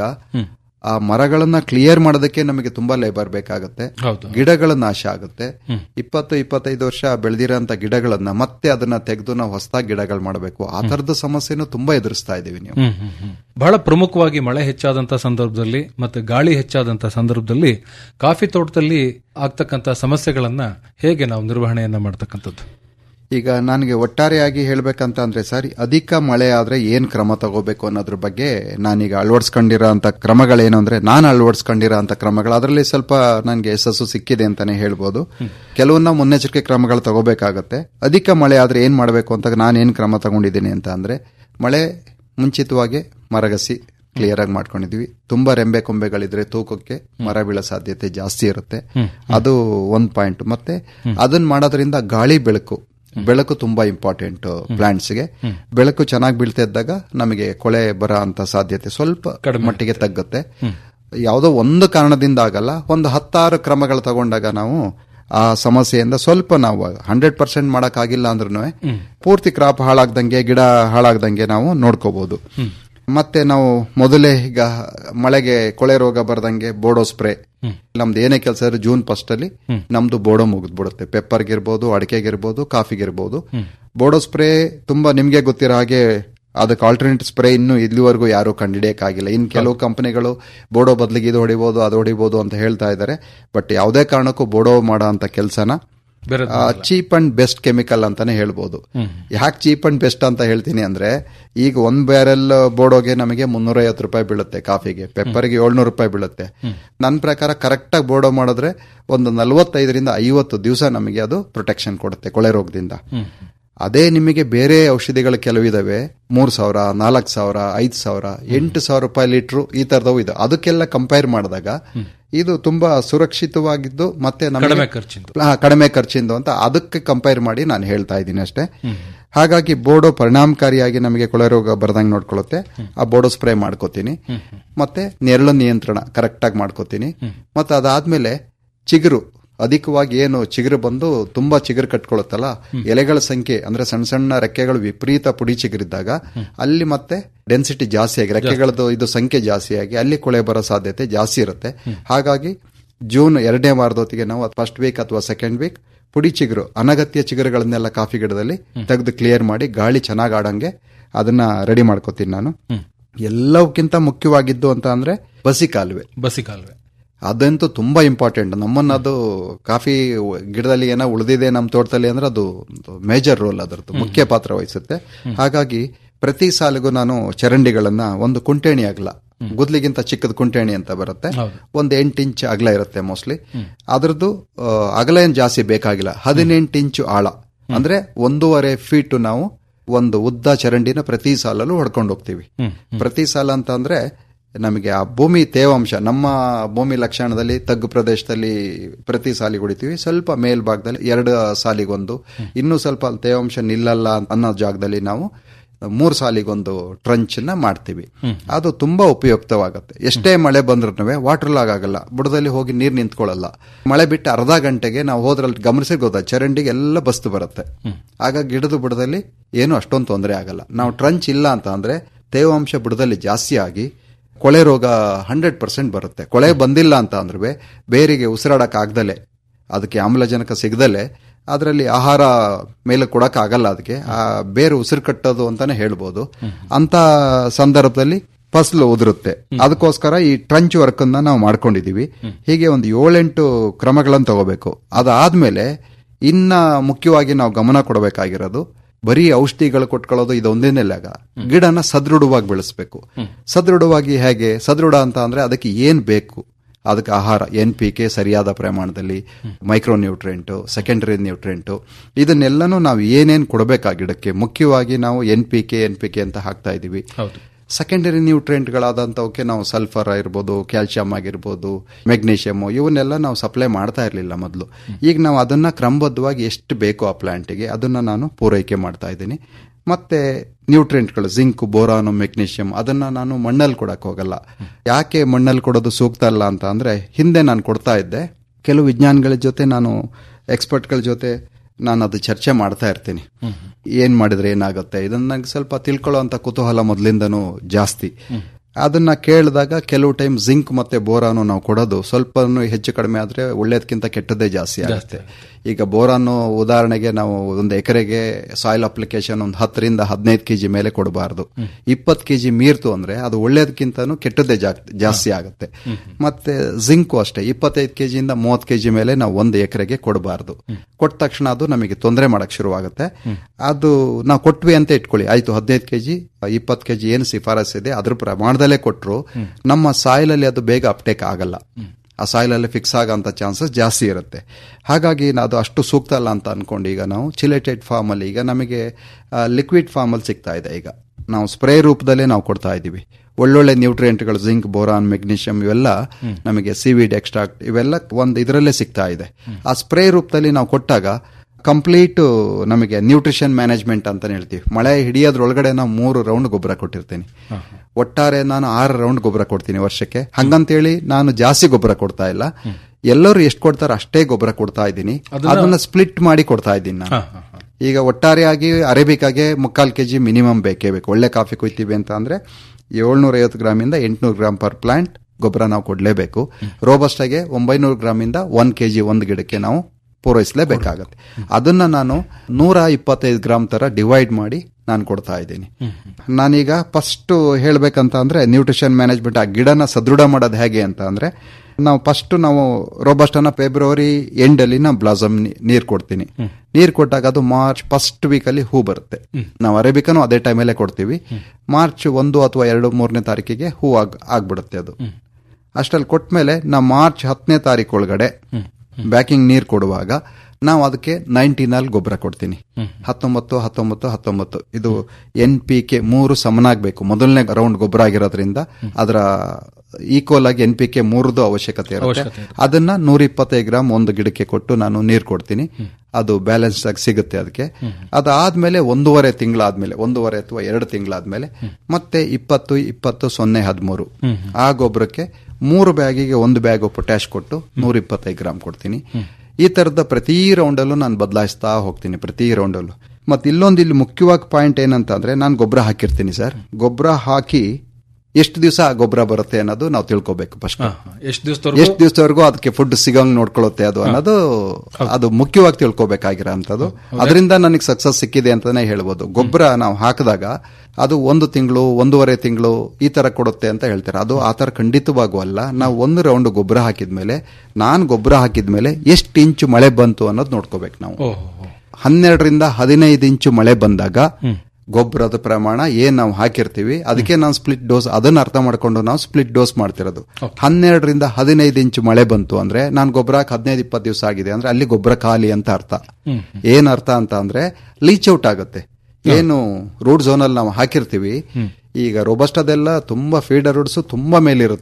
ಆ ಮರಗಳನ್ನ ಕ್ಲಿಯರ್ ಮಾಡೋದಕ್ಕೆ ನಮಗೆ ತುಂಬಾ ಲೇಬರ್ ಬೇಕಾಗುತ್ತೆ ಹೌದು. ಗಿಡಗಳ ನಾಶ ಆಗುತ್ತೆ ಇಪ್ಪತ್ತು ಇಪ್ಪತ್ತೈದು ವರ್ಷ ಬೆಳೆದಿರೋಂತ ಗಿಡಗಳನ್ನ ಮತ್ತೆ ಅದನ್ನ ತೆಗೆದು ನಾವು ಹೊಸದಾಗಿ ಗಿಡಗಳು ಮಾಡಬೇಕು ಆ ತರದ ಸಮಸ್ಯೆನೂ ತುಂಬಾ ಎದುರಿಸ್ತಾ ಇದೀವಿ ನೀವು ಹ್ಮ್, ಹ್ಮ್, ಹ್ಮ್. ಬಹಳ ಪ್ರಮುಖವಾಗಿ ಮಳೆ ಹೆಚ್ಚಾದಂತ ಸಂದರ್ಭದಲ್ಲಿ ಮತ್ತೆ ಗಾಳಿ ಹೆಚ್ಚಾದಂತ ಸಂದರ್ಭದಲ್ಲಿ ಕಾಫಿ ತೋಟದಲ್ಲಿ ಆಗ್ತಕ್ಕಂತ ಸಮಸ್ಯೆಗಳನ್ನ ಹೇಗೆ ನಾವು ನಿರ್ವಹಣೆಯನ್ನ ಮಾಡ್ತಕ್ಕಂಥದ್ದು ಈಗ ನನಗೆ ಒಟ್ಟಾರೆಯಾಗಿ ಹೇಳ್ಬೇಕಂತ ಅಂದ್ರೆ ಸರ್ ಅಧಿಕ ಮಳೆ ಆದ್ರೆ ಏನ್ ಕ್ರಮ ತಗೋಬೇಕು ಅನ್ನೋದ್ರ ಬಗ್ಗೆ ನಾನೀಗ ಅಳವಡಿಸ್ಕೊಂಡಿರೋ ಅಂತ ಕ್ರಮಗಳೇನು ಅಂದ್ರೆ ನಾನು ಅಳವಡಿಸ್ಕೊಂಡಿರೋ ಅಂತ ಕ್ರಮಗಳು ಅದರಲ್ಲಿ ಸ್ವಲ್ಪ ನನಗೆ ಯಶಸ್ಸು ಸಿಕ್ಕಿದೆ ಅಂತಾನೆ ಹೇಳ್ಬೋದು ಕೆಲವನ್ನ ಮುನ್ನೆಚ್ಚರಿಕೆ ಕ್ರಮಗಳು ತಗೋಬೇಕಾಗತ್ತೆ ಅಧಿಕ ಮಳೆ ಆದ್ರೆ ಏನ್ ಮಾಡಬೇಕು ಅಂತ ನಾನು ಏನ್ ಕ್ರಮ ತಗೊಂಡಿದ್ದೀನಿ ಅಂತ ಅಂದ್ರೆ ಮಳೆ ಮುಂಚಿತವಾಗಿ ಮರಗಸಿ ಕ್ಲಿಯರ್ ಆಗಿ ಮಾಡ್ಕೊಂಡಿದೀವಿ ತುಂಬಾ ರೆಂಬೆ ಕೊಂಬೆಗಳಿದ್ರೆ ತೂಕಕ್ಕೆ ಮರ ಬೀಳೋ ಸಾಧ್ಯತೆ ಜಾಸ್ತಿ ಇರುತ್ತೆ ಅದು ಒಂದ್ ಪಾಯಿಂಟ್ ಮತ್ತೆ ಅದನ್ನ ಮಾಡೋದ್ರಿಂದ ಗಾಳಿ ಬೆಳಕು ಬೆಳಕು ತುಂಬಾ ಇಂಪಾರ್ಟೆಂಟ್ ಪ್ಲಾಂಟ್ಸ್ಗೆ ಬೆಳಕು ಚೆನ್ನಾಗಿ ಬೀಳ್ತಾ ಇದ್ದಾಗ ನಮಗೆ ಕೊಳೆ ಬರೋ ಅಂತ ಸಾಧ್ಯತೆ ಸ್ವಲ್ಪ ಮಟ್ಟಿಗೆ ತಗ್ಗುತ್ತೆ ಯಾವುದೋ ಒಂದು ಕಾರಣದಿಂದ ಆಗಲ್ಲ ಒಂದು ಹತ್ತಾರು ಕ್ರಮಗಳು ತಗೊಂಡಾಗ ನಾವು ಆ ಸಮಸ್ಯೆಯಿಂದ ಸ್ವಲ್ಪ ನಾವು ಹಂಡ್ರೆಡ್ ಪರ್ಸೆಂಟ್ ಮಾಡೋಕ್ಕಾಗಿಲ್ಲ ಅಂದ್ರೂ ಪೂರ್ತಿ ಕ್ರಾಪ್ ಹಾಳಾಗ್ದಂಗೆ ಗಿಡ ಹಾಳಾಗ್ದಂಗೆ ನಾವು ನೋಡ್ಕೋಬಹುದು ಮತ್ತೆ ನಾವು ಮೊದಲೇ ಈಗ ಮಳೆಗೆ ಕೊಳೆ ರೋಗ ಬರ್ದಂಗೆ ಬೋಡೋ ಸ್ಪ್ರೇ ನಮ್ದು ಏನೇ ಕೆಲಸ ಇರೋ ಜೂನ್ ಫಸ್ಟ್ ಅಲ್ಲಿ ನಮ್ದು ಬೋಡೋ ಮುಗಿದ್ಬಿಡುತ್ತೆ ಪೆಪ್ಪರ್ಗಿರ್ಬೋದು ಅಡಿಕೆಗಿರ್ಬೋದು ಕಾಫಿಗಿರ್ಬೋದು ಬೋಡೋ ಸ್ಪ್ರೇ ತುಂಬಾ ನಿಮ್ಗೆ ಗೊತ್ತಿರೋ ಹಾಗೆ ಅದಕ್ಕೆ ಆಲ್ಟರ್ನೇಟ್ ಸ್ಪ್ರೇ ಇನ್ನು ಇಲ್ಲಿವರೆಗೂ ಯಾರು ಕಂಡಿಡಿಯಕ್ಕಾಗಿಲ್ಲ ಇನ್ನು ಕೆಲವು ಕಂಪನಿಗಳು ಬೋಡೋ ಬದಲಿಗೆ ಇದು ಹೊಡಿಬೋದು ಅದು ಹೊಡಿಬೋದು ಅಂತ ಹೇಳ್ತಾ ಇದ್ದಾರೆ ಬಟ್ ಯಾವುದೇ ಕಾರಣಕ್ಕೂ ಬೋಡೋ ಮಾಡೋ ಅಂತ ಕೆಲಸನ ಬೇರೆ ಚೀಪ್ ಅಂಡ್ ಬೆಸ್ಟ್ ಕೆಮಿಕಲ್ ಅಂತಾನೆ ಹೇಳ್ಬೋದು ಯಾಕೆ ಚೀಪ್ ಅಂಡ್ ಬೆಸ್ಟ್ ಅಂತ ಹೇಳ್ತೀನಿ ಅಂದ್ರೆ ಈಗ ಒಂದ್ ಬ್ಯಾರೆಲ್ ಬೋಡೋಗೆ ನಮಗೆ ಮುನ್ನೂರ ಐವತ್ತು ರೂಪಾಯಿ ಬೀಳುತ್ತೆ ಕಾಫಿಗೆ ಪೆಪ್ಪರ್ಗೆ ಏಳ್ನೂರು ರೂಪಾಯಿ ಬೀಳುತ್ತೆ ನನ್ನ ಪ್ರಕಾರ ಕರೆಕ್ಟ್ ಆಗಿ ಬೋಡೋ ಮಾಡಿದ್ರೆ ಒಂದು ನಲವತ್ತೈದರಿಂದ ಐವತ್ತು ದಿವಸ ನಮಗೆ ಅದು ಪ್ರೊಟೆಕ್ಷನ್ ಕೊಡುತ್ತೆ ಕೊಳೆ ರೋಗದಿಂದ ಅದೇ ನಿಮಗೆ ಬೇರೆ ಔಷಧಿಗಳು ಕೆಲವಿದಾವೆ ಮೂರ್ ಸಾವಿರ ನಾಲ್ಕು ಸಾವಿರ ಐದು ಸಾವಿರ ಎಂಟು ಸಾವಿರ ರೂಪಾಯಿ ಲೀಟ್ರು ಈ ತರದವು ಇದೆ ಅದಕ್ಕೆಲ್ಲ ಕಂಪೇರ್ ಮಾಡಿದಾಗ ಇದು ತುಂಬಾ ಸುರಕ್ಷಿತವಾಗಿದ್ದು ಮತ್ತೆ ನಮಗೆ- ಕಡಿಮೆ ಖರ್ಚಿಂದು. ಹಾ, ಕಡಿಮೆ ಖರ್ಚಿಂದು ಅಂತ ಅದಕ್ಕೆ ಕಂಪೇರ್ ಮಾಡಿ ನಾನು ಹೇಳ್ತಾ ಇದ್ದೀನಿ ಅಷ್ಟೇ ಹಾಗಾಗಿ ಬೋರ್ಡೋ ಪರಿಣಾಮಕಾರಿಯಾಗಿ ನಮಗೆ ಕೊಳೆ ರೋಗ ಬರ್ದಂಗೆ ನೋಡ್ಕೊಳ್ಳುತ್ತೆ ಆ ಬೋರ್ಡೋ ಸ್ಪ್ರೇ ಮಾಡ್ಕೋತೀನಿ ಮತ್ತೆ ನೆರಳು ನಿಯಂತ್ರಣ ಕರೆಕ್ಟ್ ಆಗಿ ಮಾಡ್ಕೋತೀನಿ ಮತ್ತೆ ಅದಾದ್ಮೇಲೆ ಚಿಗುರು ಅಧಿಕವಾಗಿ ಏನು ಚಿಗುರು ಬಂದು ತುಂಬಾ ಚಿಗುರು ಕಟ್ಕೊಳ್ಳುತ್ತಲ್ಲ ಎಲೆಗಳ ಸಂಖ್ಯೆ ಅಂದ್ರೆ ಸಣ್ಣ ಸಣ್ಣ ರೆಕ್ಕೆಗಳು ವಿಪರೀತ ಪುಡಿ ಚಿಗುರಿದ್ದಾಗ ಅಲ್ಲಿ ಮತ್ತೆ ಡೆನ್ಸಿಟಿ ಜಾಸ್ತಿ ಆಗಿ ರೆಕ್ಕೆಗಳದ್ದು ಇದು ಸಂಖ್ಯೆ ಜಾಸ್ತಿ ಆಗಿ ಅಲ್ಲಿ ಕೊಳೆ ಬರೋ ಸಾಧ್ಯತೆ ಜಾಸ್ತಿ ಇರುತ್ತೆ ಹಾಗಾಗಿ ಜೂನ್ ಎರಡನೇ ವಾರದೊತ್ತಿಗೆ ನಾವು ಫಸ್ಟ್ ವೀಕ್ ಅಥವಾ ಸೆಕೆಂಡ್ ವೀಕ್ ಪುಡಿ ಚಿಗುರು ಅನಗತ್ಯ ಚಿಗುರುಗಳನ್ನೆಲ್ಲ ಕಾಫಿ ಗಿಡದಲ್ಲಿ ತೆಗೆದು ಕ್ಲಿಯರ್ ಮಾಡಿ ಗಾಳಿ ಚೆನ್ನಾಗಿ ಆಡಂಗೆ ಅದನ್ನ ರೆಡಿ ಮಾಡ್ಕೋತೀನಿ ನಾನು ಎಲ್ಲವಕ್ಕಿಂತ ಮುಖ್ಯವಾಗಿದ್ದು ಅಂತ ಅಂದ್ರೆ ಬಸಿ ಕಾಲುವೆ ಬಸಿ ಕಾಲುವೆ ಅದಂತೂ ತುಂಬಾ ಇಂಪಾರ್ಟೆಂಟ್ ನಮ್ಮನ್ನ ಅದು ಕಾಫಿ ಗಿಡದಲ್ಲಿ ಏನೋ ಉಳಿದಿದೆ ನಮ್ಮ ತೋಟದಲ್ಲಿ ಅಂದ್ರೆ ಅದು ಮೇಜರ್ ರೋಲ್ ಅದರದ್ದು ಮುಖ್ಯ ಪಾತ್ರ ವಹಿಸುತ್ತೆ ಹಾಗಾಗಿ ಪ್ರತಿ ಸಾಲಿಗೂ ನಾನು ಚರಂಡಿಗಳನ್ನ ಒಂದು ಕುಂಟೇಣಿ ಅಗಲ ಗುದ್ಲಿಗಿಂತ ಚಿಕ್ಕದ ಕುಂಟೇಣಿ ಅಂತ ಬರುತ್ತೆ ಒಂದು ಎಂಟು ಇಂಚ್ ಅಗಲ ಇರುತ್ತೆ ಮೋಸ್ಟ್ಲಿ ಅದ್ರದ್ದು ಆ, ಅಗಲ ಏನ್ ಜಾಸ್ತಿ ಬೇಕಾಗಿಲ್ಲ ಹದಿನೆಂಟು ಇಂಚು ಆಳ ಅಂದ್ರೆ ಒಂದೂವರೆ ಫೀಟ್ ನಾವು ಒಂದು ಉದ್ದ ಚರಂಡಿನ ಪ್ರತಿ ಸಾಲಲ್ಲೂ ಹೊಡ್ಕೊಂಡು ಹೋಗ್ತೀವಿ ಪ್ರತಿ ಸಾಲ ಅಂತ ಅಂದ್ರೆ ನಮಗೆ ಆ ಭೂಮಿ ತೇವಾಂಶ ನಮ್ಮ ಭೂಮಿ ಲಕ್ಷಣದಲ್ಲಿ ತಗ್ಗು ಪ್ರದೇಶದಲ್ಲಿ ಪ್ರತಿ ಸಾಲಿಗೆ ಹೊಡಿತೀವಿ ಸ್ವಲ್ಪ ಮೇಲ್ಭಾಗದಲ್ಲಿ ಎರಡು ಸಾಲಿಗೊಂದು ಇನ್ನೂ ಸ್ವಲ್ಪ ಅಲ್ಲಿ ತೇವಾಂಶ ನಿಲ್ಲಲ್ಲ ಅನ್ನೋ ಜಾಗದಲ್ಲಿ ನಾವು ಮೂರು ಸಾಲಿಗೊಂದು ಟ್ರಂಚ್ ನ ಮಾಡ್ತೀವಿ ಅದು ತುಂಬಾ ಉಪಯುಕ್ತವಾಗುತ್ತೆ ಎಷ್ಟೇ ಮಳೆ ಬಂದ್ರೂ ವಾಟರ್ ಲಾಗ್ ಆಗಲ್ಲ ಬುಡದಲ್ಲಿ ಹೋಗಿ ನೀರು ನಿಂತ್ಕೊಳ್ಳಲ್ಲ ಮಳೆ ಬಿಟ್ಟು ಅರ್ಧ ಗಂಟೆಗೆ ನಾವು ಹೋದ್ರಲ್ಲಿ ಗಮನಿಸಿ ಗೊತ್ತಾ ಚರಂಡಿಗೆ ಎಲ್ಲ ಬಸ್ತು ಬರುತ್ತೆ ಆಗ ಗಿಡದ ಬುಡದಲ್ಲಿ ಏನು ಅಷ್ಟೊಂದು ತೊಂದರೆ ಆಗಲ್ಲ ನಾವು ಟ್ರಂಚ್ ಇಲ್ಲ ಅಂತ ಅಂದ್ರೆ ತೇವಾಂಶ ಬುಡದಲ್ಲಿ ಜಾಸ್ತಿ ಆಗಿ ಕೊಳೆ ರೋಗ ಹಂಡ್ರೆಡ್ ಪರ್ಸೆಂಟ್ ಬರುತ್ತೆ ಕೊಳೆ ಬಂದಿಲ್ಲ ಅಂತ ಅಂದ್ರೆ ಬೇರಿಗೆ ಉಸಿರಾಡಕ್ ಆಗ್ದಲೆ ಅದಕ್ಕೆ ಆಮ್ಲಜನಕ ಸಿಗದಲೆ ಅದರಲ್ಲಿ ಆಹಾರ ಮೇಲೆ ಕೊಡಕ್ ಆಗಲ್ಲ ಅದಕ್ಕೆ ಆ ಬೇರೆ ಉಸಿರು ಕಟ್ಟೋದು ಅಂತಾನೆ ಹೇಳ್ಬೋದು ಅಂತ ಸಂದರ್ಭದಲ್ಲಿ ಫಸಲು ಉದುರುತ್ತೆ ಅದಕ್ಕೋಸ್ಕರ ಈ ಟ್ರಂಚ್ ವರ್ಕ್ ಅನ್ನ ನಾವು ಮಾಡ್ಕೊಂಡಿದೀವಿ ಹೀಗೆ ಒಂದು ಏಳೆಂಟು ಕ್ರಮಗಳನ್ನು ತಗೋಬೇಕು ಅದಾದ್ಮೇಲೆ ಇನ್ನ ಮುಖ್ಯವಾಗಿ ನಾವು ಗಮನ ಕೊಡಬೇಕಾಗಿರೋದು ಬರೀ ಔಷಧಿಗಳು ಕೊಟ್ಕೊಳ್ಳೋದು ಇದೊಂದೇನೆಲ್ಲಾಗ ಗಿಡನ ಸದೃಢವಾಗಿ ಬೆಳೆಸಬೇಕು ಸದೃಢವಾಗಿ ಹೇಗೆ ಸದೃಢ ಅಂತ ಅಂದ್ರೆ ಅದಕ್ಕೆ ಏನ್ ಬೇಕು ಅದಕ್ಕೆ ಆಹಾರ ಎನ್ ಪಿ ಕೆ ಸರಿಯಾದ ಪ್ರಮಾಣದಲ್ಲಿ ಮೈಕ್ರೋ ನ್ಯೂಟ್ರೆಂಟ್ ಸೆಕೆಂಡರಿ ನ್ಯೂಟ್ರೆಂಟ್ ಇದನ್ನೆಲ್ಲನೂ ನಾವು ಏನೇನ್ ಕೊಡಬೇಕು ಆ ಗಿಡಕ್ಕೆ ಮುಖ್ಯವಾಗಿ ನಾವು N P K N P K ಅಂತ ಹಾಕ್ತಾ ಇದೀವಿ ಸೆಕೆಂಡರಿ ನ್ಯೂಟ್ರೆಂಟ್ಗಳಾದಂಥವಕ್ಕೆ ನಾವು ಸಲ್ಫರ್ ಆಗಿರ್ಬೋದು ಕ್ಯಾಲ್ಸಿಯಂ ಆಗಿರ್ಬೋದು ಮೆಗ್ನೀಷಿಯಮ್ ಇವನ್ನೆಲ್ಲ ನಾವು ಸಪ್ಲೈ ಮಾಡ್ತಾ ಇರಲಿಲ್ಲ ಮೊದಲು ಈಗ ನಾವು ಅದನ್ನ ಕ್ರಮಬದ್ಧವಾಗಿ ಎಷ್ಟು ಬೇಕೋ ಆ ಪ್ಲಾಂಟಿಗೆ ಅದನ್ನ ನಾನು ಪೂರೈಕೆ ಮಾಡ್ತಾ ಇದ್ದೀನಿ ಮತ್ತೆ ನ್ಯೂಟ್ರೆಂಟ್ಗಳು ಜಿಂಕ್ ಬೋರಾನು ಮೆಗ್ನೀಷಿಯಂ ಅದನ್ನ ನಾನು ಮಣ್ಣಲ್ಲಿ ಕೊಡಕ್ ಹೋಗಲ್ಲ ಯಾಕೆ ಮಣ್ಣಲ್ಲಿ ಕೊಡೋದು ಸೂಕ್ತ ಅಲ್ಲ ಅಂತ ಅಂದ್ರೆ ಹಿಂದೆ ನಾನು ಕೊಡ್ತಾ ಇದ್ದೆ ಕೆಲವು ವಿಜ್ಞಾನಿಗಳ ಜೊತೆ ನಾನು ಎಕ್ಸ್ಪರ್ಟ್ಗಳ ಜೊತೆ ನಾನು ಅದು ಚರ್ಚೆ ಮಾಡ್ತಾ ಇರ್ತೀನಿ ಏನ್ ಮಾಡಿದ್ರೆ ಏನಾಗುತ್ತೆ ಇದನ್ನ ನಂಗೆ ಸ್ವಲ್ಪ ತಿಳ್ಕೊಳ್ಳೋ ಕುತೂಹಲ ಮೊದಲಿಂದನೂ ಜಾಸ್ತಿ ಅದನ್ನ ಕೇಳಿದಾಗ ಕೆಲವು ಟೈಮ್ ಜಿಂಕ್ ಮತ್ತೆ ಬೋರಾನು ನಾವು ಕೊಡೋದು ಸ್ವಲ್ಪ ಹೆಚ್ಚು ಕಡಿಮೆ ಆದ್ರೆ ಒಳ್ಳೇದಕ್ಕಿಂತ ಕೆಟ್ಟದ್ದೇ ಜಾಸ್ತಿ ಆಗುತ್ತೆ ಈಗ ಬೋರಾನು ಉದಾಹರಣೆಗೆ ನಾವು ಒಂದು ಎಕರೆಗೆ ಸಾಯಿಲ್ ಅಪ್ಲಿಕೇಶನ್ ಒಂದು ಹತ್ತರಿಂದ ಹದಿನೈದು ಕೆಜಿ ಮೇಲೆ ಕೊಡಬಾರ್ದು ಇಪ್ಪತ್ತು ಕೆಜಿ ಮೀರ್ತು ಅಂದ್ರೆ ಅದು ಒಳ್ಳೇದಕ್ಕಿಂತನೂ ಕೆಟ್ಟದ್ದೇ ಜಾಸ್ತಿ ಆಗುತ್ತೆ ಮತ್ತೆ ಜಿಂಕು ಅಷ್ಟೇ ಇಪ್ಪತ್ತೈದು ಕೆಜಿಯಿಂದ ಮೂವತ್ತು ಕೆಜಿ ಮೇಲೆ ನಾವು ಒಂದು ಎಕರೆಗೆ ಕೊಡಬಾರ್ದು ಕೊಟ್ಟ ತಕ್ಷಣ ಅದು ನಮಗೆ ತೊಂದರೆ ಮಾಡಕ್ ಶುರುವಾಗುತ್ತೆ ಅದು ನಾವು ಕೊಟ್ವಿ ಅಂತ ಇಟ್ಕೊಳ್ಳಿ ಆಯ್ತು ಹದಿನೈದು ಕೆಜಿ ಇಪ್ಪತ್ತು ಕೆಜಿ ಏನು ಶಿಫಾರಸ್ ಇದೆ ಅದ್ರ ಪ್ರಮಾಣದಲ್ಲೇ ಕೊಟ್ಟರು ನಮ್ಮ ಸಾಯಿಲ್ ಅಲ್ಲಿ ಅದು ಬೇಗ ಅಪ್ಟೇಕ್ ಆಗಲ್ಲ ಆ ಸಾಯಿಲ್ ಅಲ್ಲಿ ಫಿಕ್ಸ್ ಆಗಂತ ಚಾನ್ಸಸ್ ಜಾಸ್ತಿ ಇರುತ್ತೆ ಹಾಗಾಗಿ ಅದು ಅಷ್ಟು ಸೂಕ್ತ ಅಲ್ಲ ಅಂತ ಅನ್ಕೊಂಡು ಈಗ ನಾವು ಚಿಲೆಟೆಡ್ ಫಾರ್ಮ್ ಅಲ್ಲಿ ಈಗ ನಮಗೆ ಲಿಕ್ವಿಡ್ ಫಾರ್ಮ್ ಅಲ್ಲಿ ಸಿಗ್ತಾ ಇದೆ ಈಗ ನಾವು ಸ್ಪ್ರೇ ರೂಪದಲ್ಲೇ ನಾವು ಕೊಡ್ತಾ ಇದ್ದೀವಿ ಒಳ್ಳೊಳ್ಳೆ ನ್ಯೂಟ್ರಿಯೆಂಟ್ಗಳು ಜಿಂಕ್ ಬೋರಾನ್ ಮೆಗ್ನೀಷಿಯಂ ಇವೆಲ್ಲ ನಮಗೆ ಸಿವಿಡ್ ಎಕ್ಸ್ಟ್ರಾಕ್ಟ್ ಇವೆಲ್ಲ ಒಂದು ಇದರಲ್ಲೇ ಸಿಗ್ತಾ ಇದೆ ಆ ಸ್ಪ್ರೇ ರೂಪದಲ್ಲಿ ನಾವು ಕೊಟ್ಟಾಗ ಕಂಪ್ಲೀಟ್ ನಮಗೆ ನ್ಯೂಟ್ರಿಷನ್ ಮ್ಯಾನೇಜ್ಮೆಂಟ್ ಅಂತ ಹೇಳ್ತೀವಿ ಮಳೆ ಹಿಡಿಯೋದ್ರೊಳಗಡೆ ನಾವು ಮೂರು ರೌಂಡ್ ಗೊಬ್ಬರ ಕೊಟ್ಟಿರ್ತೀನಿ ಒಟ್ಟಾರೆ ನಾನು ಆರು ರೌಂಡ್ ಗೊಬ್ಬರ ಕೊಡ್ತೀನಿ ವರ್ಷಕ್ಕೆ ಹಂಗಂತೇಳಿ ನಾನು ಜಾಸ್ತಿ ಗೊಬ್ಬರ ಕೊಡ್ತಾ ಇಲ್ಲ ಎಲ್ಲರೂ ಎಷ್ಟು ಕೊಡ್ತಾರೆ ಅಷ್ಟೇ ಗೊಬ್ಬರ ಕೊಡ್ತಾ ಇದ್ದೀನಿ ಅದನ್ನ ಸ್ಪ್ಲಿಟ್ ಮಾಡಿ ಕೊಡ್ತಾ ಇದ್ದೀನಿ ನಾನು ಈಗ ಒಟ್ಟಾರೆಯಾಗಿ ಅರೇಬಿಕಾಗೆ ಮುಕ್ಕಾಲ್ ಕೆಜಿ ಮಿನಿಮಮ್ ಬೇಕೇ ಬೇಕು ಒಳ್ಳೆ ಕಾಫಿ ಕುಯ್ತೀವಿ ಅಂತ ಅಂದ್ರೆ ಏಳ್ನೂರ ಐವತ್ತು ಗ್ರಾಮಿಂದ ಎಂಟುನೂರು ಗ್ರಾಮ್ ಪರ್ ಪ್ಲಾಂಟ್ ಗೊಬ್ಬರ ನಾವು ಕೊಡಲೇಬೇಕು ರೋಬಸ್ಟಾಗೆ ಒಂಬೈನೂರು ಗ್ರಾಮಿಂದ ಒನ್ ಕೆಜಿ ಒಂದು ಗಿಡಕ್ಕೆ ನಾವು ಪೂರೈಸಲೇಬೇಕಾಗತ್ತೆ ಅದನ್ನ ನಾನು ನೂರ ಇಪ್ಪತ್ತೈದು ಗ್ರಾಮ್ ತರ ಡಿವೈಡ್ ಮಾಡಿ ನಾನು ಕೊಡ್ತಾ ಇದ್ದೀನಿ ನಾನೀಗ ಫಸ್ಟ್ ಹೇಳ್ಬೇಕಂತ ಅಂದ್ರೆ ನ್ಯೂಟ್ರಿಷನ್ ಮ್ಯಾನೇಜ್ಮೆಂಟ್ ಆ ಗಿಡನ ಸದೃಢ ಮಾಡೋದು ಹೇಗೆ ಅಂತ ಅಂದ್ರೆ ನಾವು ಫಸ್ಟ್ ನಾವು ರೋಬಸ್ಟನ ಫೆಬ್ರವರಿ ಎಂಡ್ ಅಲ್ಲಿ ನಾವು ಬ್ಲಾಸಮ್ ನೀರ್ ಕೊಡ್ತೀನಿ ನೀರ್ ಕೊಟ್ಟಾಗ ಅದು ಮಾರ್ಚ್ ಫಸ್ಟ್ ವೀಕ್ ಅಲ್ಲಿ ಹೂ ಬರುತ್ತೆ ನಾವು ಅರೇಬಿಕನು ಅದೇ ಟೈಮಲ್ಲೇ ಕೊಡ್ತೀವಿ ಮಾರ್ಚ್ ಒಂದು ಅಥವಾ ಎರಡು ಮೂರನೇ ತಾರೀಕಿಗೆ ಹೂ ಆಗ್ ಆಗ್ಬಿಡುತ್ತೆ ಅದು ಅಷ್ಟಲ್ಲಿ ಕೊಟ್ಮೇಲೆ ನಾವು ಮಾರ್ಚ್ ಹತ್ತನೇ ತಾರೀಕು ಒಳಗಡೆ ಬ್ಯಾಕಿಂಗ್ ನೀರ್ ಕೊಡುವಾಗ ನಾವು ಅದಕ್ಕೆ ನೈನ್ಟೀನಲ್ಲಿ ಗೊಬ್ಬರ ಕೊಡ್ತೀನಿ ಹತ್ತೊಂಬತ್ತು ಹತ್ತೊಂಬತ್ತು ಹತ್ತೊಂಬತ್ತು ಇದು ಎನ್ ಪಿ ಕೆ ಮೂರು ಸಮನಾಗಬೇಕು ಮೊದಲನೇ ರೌಂಡ್ ಗೊಬ್ಬರ ಆಗಿರೋದ್ರಿಂದ ಅದರ ಈಕ್ವಲ್ ಆಗಿ ಎನ್ ಪಿ ಕೆ ಮೂರದು ಅವಶ್ಯಕತೆ ಇರುತ್ತೆ ಅದನ್ನ ನೂರ ಇಪ್ಪತ್ತೈದು ಗ್ರಾಮ್ ಒಂದು ಗಿಡಕ್ಕೆ ಕೊಟ್ಟು ನಾನು ನೀರು ಕೊಡ್ತೀನಿ ಅದು ಬ್ಯಾಲೆನ್ಸ್ ಆಗಿ ಸಿಗುತ್ತೆ ಅದಕ್ಕೆ ಅದಾದ್ಮೇಲೆ ಒಂದೂವರೆ ತಿಂಗಳಾದ್ಮೇಲೆ ಒಂದೂವರೆ ಅಥವಾ ಎರಡು ತಿಂಗಳಾದ್ಮೇಲೆ ಮತ್ತೆ ಇಪ್ಪತ್ತು ಇಪ್ಪತ್ತು ಸೊನ್ನೆ ಹದಿಮೂರು ಆ ಗೊಬ್ಬರಕ್ಕೆ ಮೂರು ಬ್ಯಾಗಿಗೆ ಒಂದು ಬ್ಯಾಗ್ ಪೊಟ್ಯಾಶ್ ಕೊಟ್ಟು ನೂರ ಇಪ್ಪತ್ತೈದು ಗ್ರಾಮ್ ಕೊಡ್ತೀನಿ ಈ ತರದ ಪ್ರತಿ ರೌಂಡಲ್ಲೂ ನಾನು ಬದಲಾಯಿಸ್ತಾ ಹೋಗ್ತೀನಿ ಪ್ರತಿ ರೌಂಡಲ್ಲೂ ಮತ್ತೆ ಇಲ್ಲೊಂದು ಇಲ್ಲಿ ಮುಖ್ಯವಾಗಿ ಪಾಯಿಂಟ್ ಏನಂತ ಅಂದ್ರೆ ನಾನು ಗೊಬ್ಬರ ಹಾಕಿರ್ತೀನಿ ಸರ್ ಗೊಬ್ಬರ ಹಾಕಿ ಎಷ್ಟು ದಿವಸ ಗೊಬ್ಬರ ಬರುತ್ತೆ ಅನ್ನೋದು ನಾವು ತಿಳ್ಕೊಬೇಕು ಫಸ್ಟ್ ಎಷ್ಟು ದಿವಸ ಎಷ್ಟು ದಿವಸವರೆಗೂ ಅದಕ್ಕೆ ಫುಡ್ ಸಿಗಂಗ್ ನೋಡ್ಕೊಳ್ಳುತ್ತೆ ಅದು ಅನ್ನೋದು ಅದು ಮುಖ್ಯವಾಗಿ ತಿಳ್ಕೊಬೇಕಾಗಿರೋ ಅಂತದ್ದು ಅದರಿಂದ ನನಗೆ ಸಕ್ಸಸ್ ಸಿಕ್ಕಿದೆ ಅಂತಾನೆ ಹೇಳ್ಬೋದು ಗೊಬ್ಬರ ನಾವು ಹಾಕಿದಾಗ ಅದು ಒಂದು ತಿಂಗಳು ಒಂದೂವರೆ ತಿಂಗಳು ಈ ತರ ಕೊಡುತ್ತೆ ಅಂತ ಹೇಳ್ತಾರೆ ಅದು ಆ ತರ ಖಂಡಿತವಾಗೂ ಅಲ್ಲ ನಾವು ಒಂದು ರೌಂಡ್ ಗೊಬ್ಬರ ಹಾಕಿದ್ಮೇಲೆ ನಾನು ಗೊಬ್ಬರ ಹಾಕಿದ್ಮೇಲೆ ಎಷ್ಟು ಇಂಚು ಮಳೆ ಬಂತು ಅನ್ನೋದು ನೋಡ್ಕೋಬೇಕು ನಾವು ಹನ್ನೆರಡರಿಂದ ಹದಿನೈದು ಇಂಚು ಮಳೆ ಬಂದಾಗ ಗೊಬ್ಬರದ ಪ್ರಮಾಣ ಏನ್ ನಾವು ಹಾಕಿರ್ತೀವಿ ಅದಕ್ಕೆ ನಾವು ಸ್ಪ್ಲಿಟ್ ಡೋಸ್ ಅದನ್ನ ಅರ್ಥ ಮಾಡ್ಕೊಂಡು ನಾವು ಸ್ಪ್ಲಿಟ್ ಡೋಸ್ ಮಾಡ್ತಿರೋದು ಹನ್ನೆರಡರಿಂದ ಹದಿನೈದು ಇಂಚು ಮಳೆ ಬಂತು ಅಂದ್ರೆ ನಾನು ಗೊಬ್ಬರ ಹಾಕಿ ಹದಿನೈದು ಇಪ್ಪತ್ತು ದಿವಸ ಆಗಿದೆ ಅಂದ್ರೆ ಅಲ್ಲಿ ಗೊಬ್ಬರ ಖಾಲಿ ಅಂತ ಅರ್ಥ ಏನ್ ಅರ್ಥ ಅಂತ ಅಂದ್ರೆ ಲೀಚ್ ಔಟ್ ಆಗುತ್ತೆ ಏನು ರೂಟ್ ಝೋನ್ ಅಲ್ಲಿ ನಾವು ಹಾಕಿರ್ತೀವಿ ಈಗ ರೋಬಸ್ಟದೆಲ್ಲ ತುಂಬಾ ಫೀಡರ್ ರೂಟ್ಸ್ ತುಂಬಾ ಮೇಲಿರುತ್ತೆ